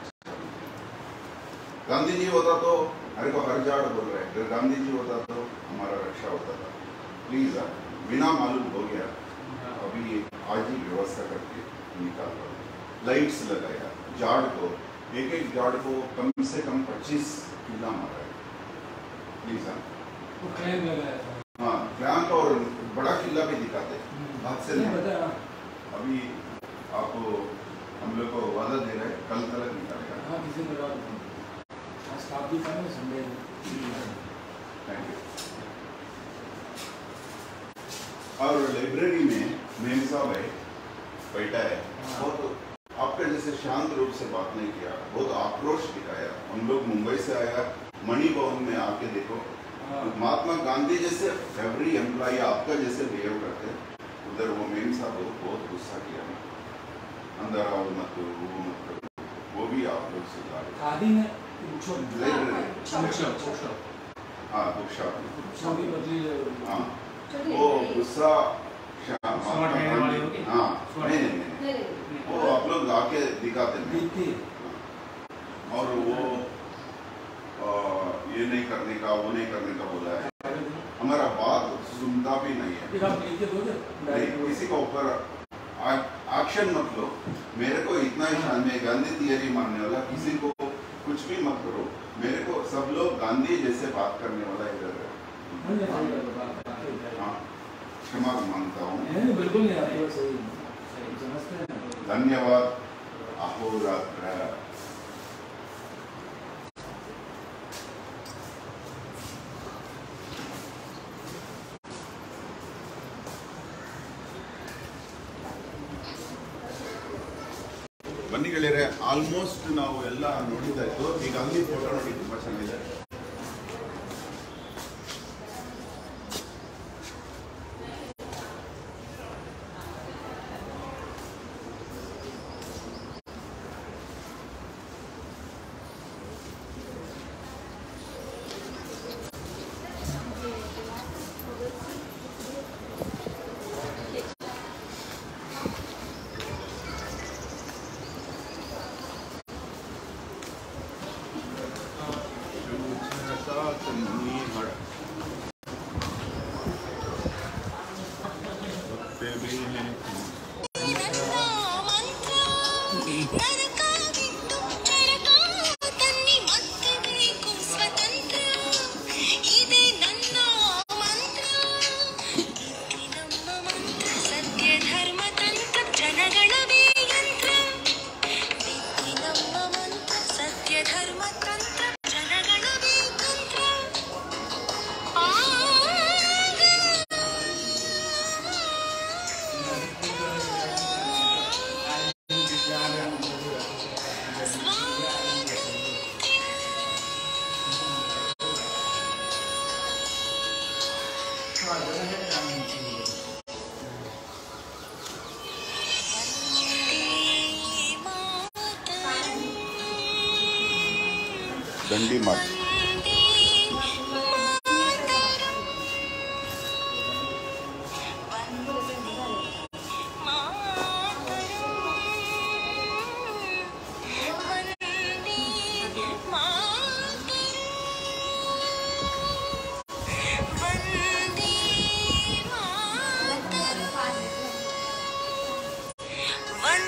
गांधी जी होता तो हमारे को हर जाड़ बोल रहे हैं अगर गांधी जी होता तो हमारा रक्षा होता था प्लीज बिना मालूम हो गया अभी आज ही व्यवस्था करके निकाल दो लाइट्स लगाया जाड़ को एक एक जाड़ को कम से कम 25 किला मारा है प्लीज हाँ वो क्लैम लगाया था हाँ क्लैंप और बड़ा किला भी दिखाते हाथ से नहीं नहीं पता है, हाँ। अभी आपको हम लोग को वादा दे रहे हैं कल तक निकालेगा हाँ किसी ने बात नहीं आज स्टाफ भी था ना संडे थैंक यू और लाइब्रेरी में मेम साहब है बैठा है बहुत आपके जैसे शांत रूप से बात नहीं किया बहुत आक्रोश दिखाया हम लोग मुंबई से आया मणि भवन में आके देखो महात्मा गांधी जैसे एवरी एम्प्लॉय आपका जैसे बिहेव करते उधर वो मेम साहब को बहुत गुस्सा किया अंदर आओ मत करो वो मत करो वो भी आप लोग सुधारे खादी में पूछो लाइब्रेरी हाँ बुक शॉप छोटी पतली हाँ वो गुस्सा शा- महात्मा रहने वाले गांधी- होंगे? हाँ स्मार्ट नहीं नहीं नहीं नहीं, नहीं, वो आप लोग आके दिखाते हैं दीप्ति और वो आ, ये नहीं करने का वो नहीं करने का बोला है हमारा बात सुनता भी नहीं है एक आप लिख के दोगे नहीं, किसी के ऊपर एक्शन मत लो मेरे को इतना ही शान में गांधी थियरी मानने वाला किसी को कुछ भी मत करो मेरे को सब लोग गांधी जैसे बात करने वाला इधर है नहीं, नहीं, सही बात है, बात- बात सही है। हाँ क्षमा मांगता हूँ नहीं, नहीं, बिल्कुल नहीं आपकी बात सही है। समझते हैं ना? धन्यवाद अहोरात्र ಬನ್ನಿ ಗೆಳೆಯರೆ ಆಲ್ಮೋಸ್ಟ್ ನಾವು ಎಲ್ಲ ನೋಡಿದಾಯ್ತು ಈಗ ಅಲ್ಲಿ ಫೋಟೋ ನೋಡಿ ತುಂಬಾ ಚೆನ್ನಾಗಿದೆ ತನ್ನಿ ಮತ್ತೆ ಬೇಕು ಸ್ವತಂತ್ರ ಇದೆ ನನ್ನ ಮಂತ್ರ ಇದು ನಮ್ಮ ಮಂತ್ರ ಸತ್ಯ ಧರ್ಮ ತಂತ್ರ ಜನಗಳವೇ ಯಂತ್ರ ಇದು ನಮ್ಮ ಮಂತ್ರ ಸತ್ಯ ಧರ್ಮ ತಂತ್ರ ಜನಗಳವೇ ತಂತ್ರ ದಂಡಿ ಮಾರ್ಚ್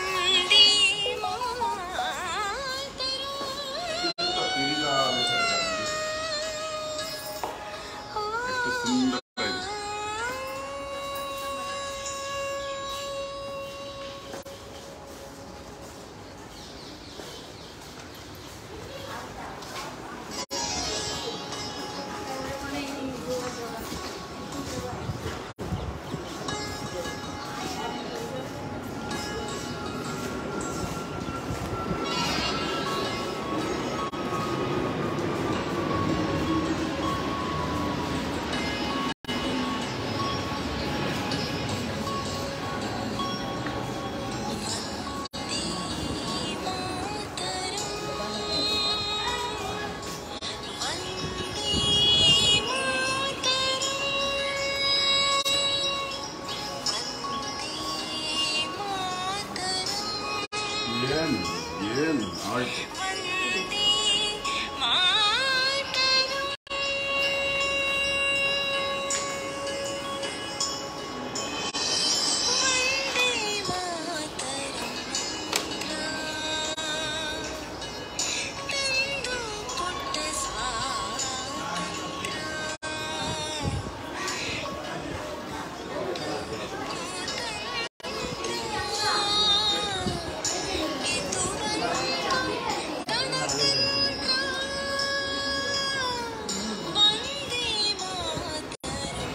ವಂದೇ ಮಾತರಂ ಏನ್ ಏನ್ ಆಯ್ತು ವಂದೇ ಮಾತರಂ ವಂದೇ ಮಾತರಂ ತಂದು ಕೊಟ್ಟ ಸ್ವಾತಂತ್ರ್ಯ ಇದು ವಂದೇ ಮಾತರಂ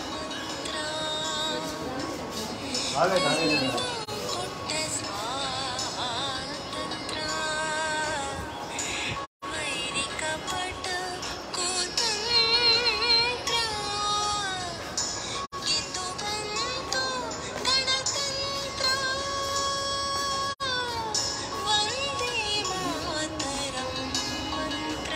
ಆಗೈತೆ ಆಗೈತೆ ಕೊಟ್ಟ ಸ್ವಾತಂತ್ರ್ಯ ವೈರಿಕ ಪಟ ಕುತಂತ್ರ ಇದು ಬಂತು ಗಣತಂತ್ರ ವಂದೇ ಮಾತರಂ ಮಂತ್ರ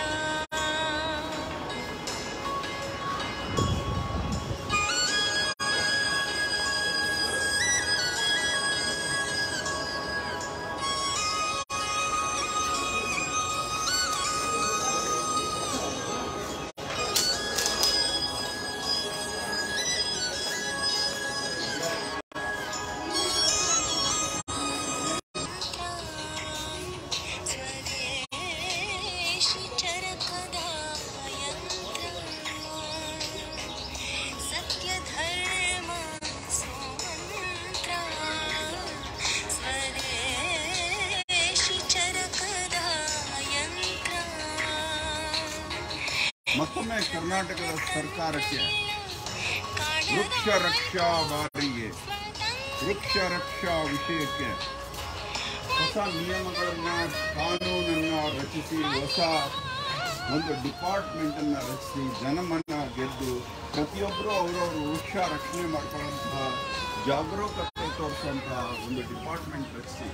ಸ್ವದೇಶಿ ಚರಕದ ಯಂತ್ರ ಸತ್ಯ ಧರ್ಮ ಸುಮಂತ್ರ ಸ್ವದೇಶಿ ಚರಕದ ಯಂತ್ರ ಮತ್ತೊಮ್ಮೆ ಕರ್ನಾಟಕದ ಸರ್ಕಾರಕ್ಕೆ ವೃಕ್ಷ ರಕ್ಷಾ ಬಾರಿಗೆ ವೃಕ್ಷ ರಕ್ಷಾ ವಿಷಯಕ್ಕೆ ಹೊಸ ನಿಯಮಗಳನ್ನ ಕಾನೂನನ್ನ ರಚಿಸಿ ಹೊಸ ಒಂದು ಡಿಪಾರ್ಟ್ಮೆಂಟ್ ಅನ್ನ ರಚಿಸಿ ಜನಮನ್ನ ಗೆದ್ದು ಪ್ರತಿಯೊಬ್ಬರು ಅವರವರು ವೃಕ್ಷ ರಕ್ಷಣೆ ಮಾಡ್ಕೊಳ್ಳುವಂತಹ ಜಾಗರೂಕತೆ ತೋರಿಸುವಂತಹ ಒಂದು ಡಿಪಾರ್ಟ್ಮೆಂಟ್ ರಚಿಸಿ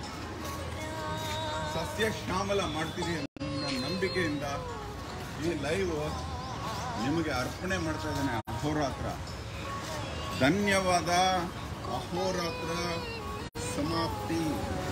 ಸಸ್ಯ ಶ್ಯಾಮಲ ಮಾಡ್ತೀರಿ ಅನ್ನೋ ನಂಬಿಕೆಯಿಂದ ಈ ಲೈವ್ ನಿಮಗೆ ಅರ್ಪಣೆ ಮಾಡ್ತಾ ಇದ್ದಾನೆ ಅಹೋರಾತ್ರ ಧನ್ಯವಾದ ಅಹೋರಾತ್ರ ಸಮಾಪ್ತಿ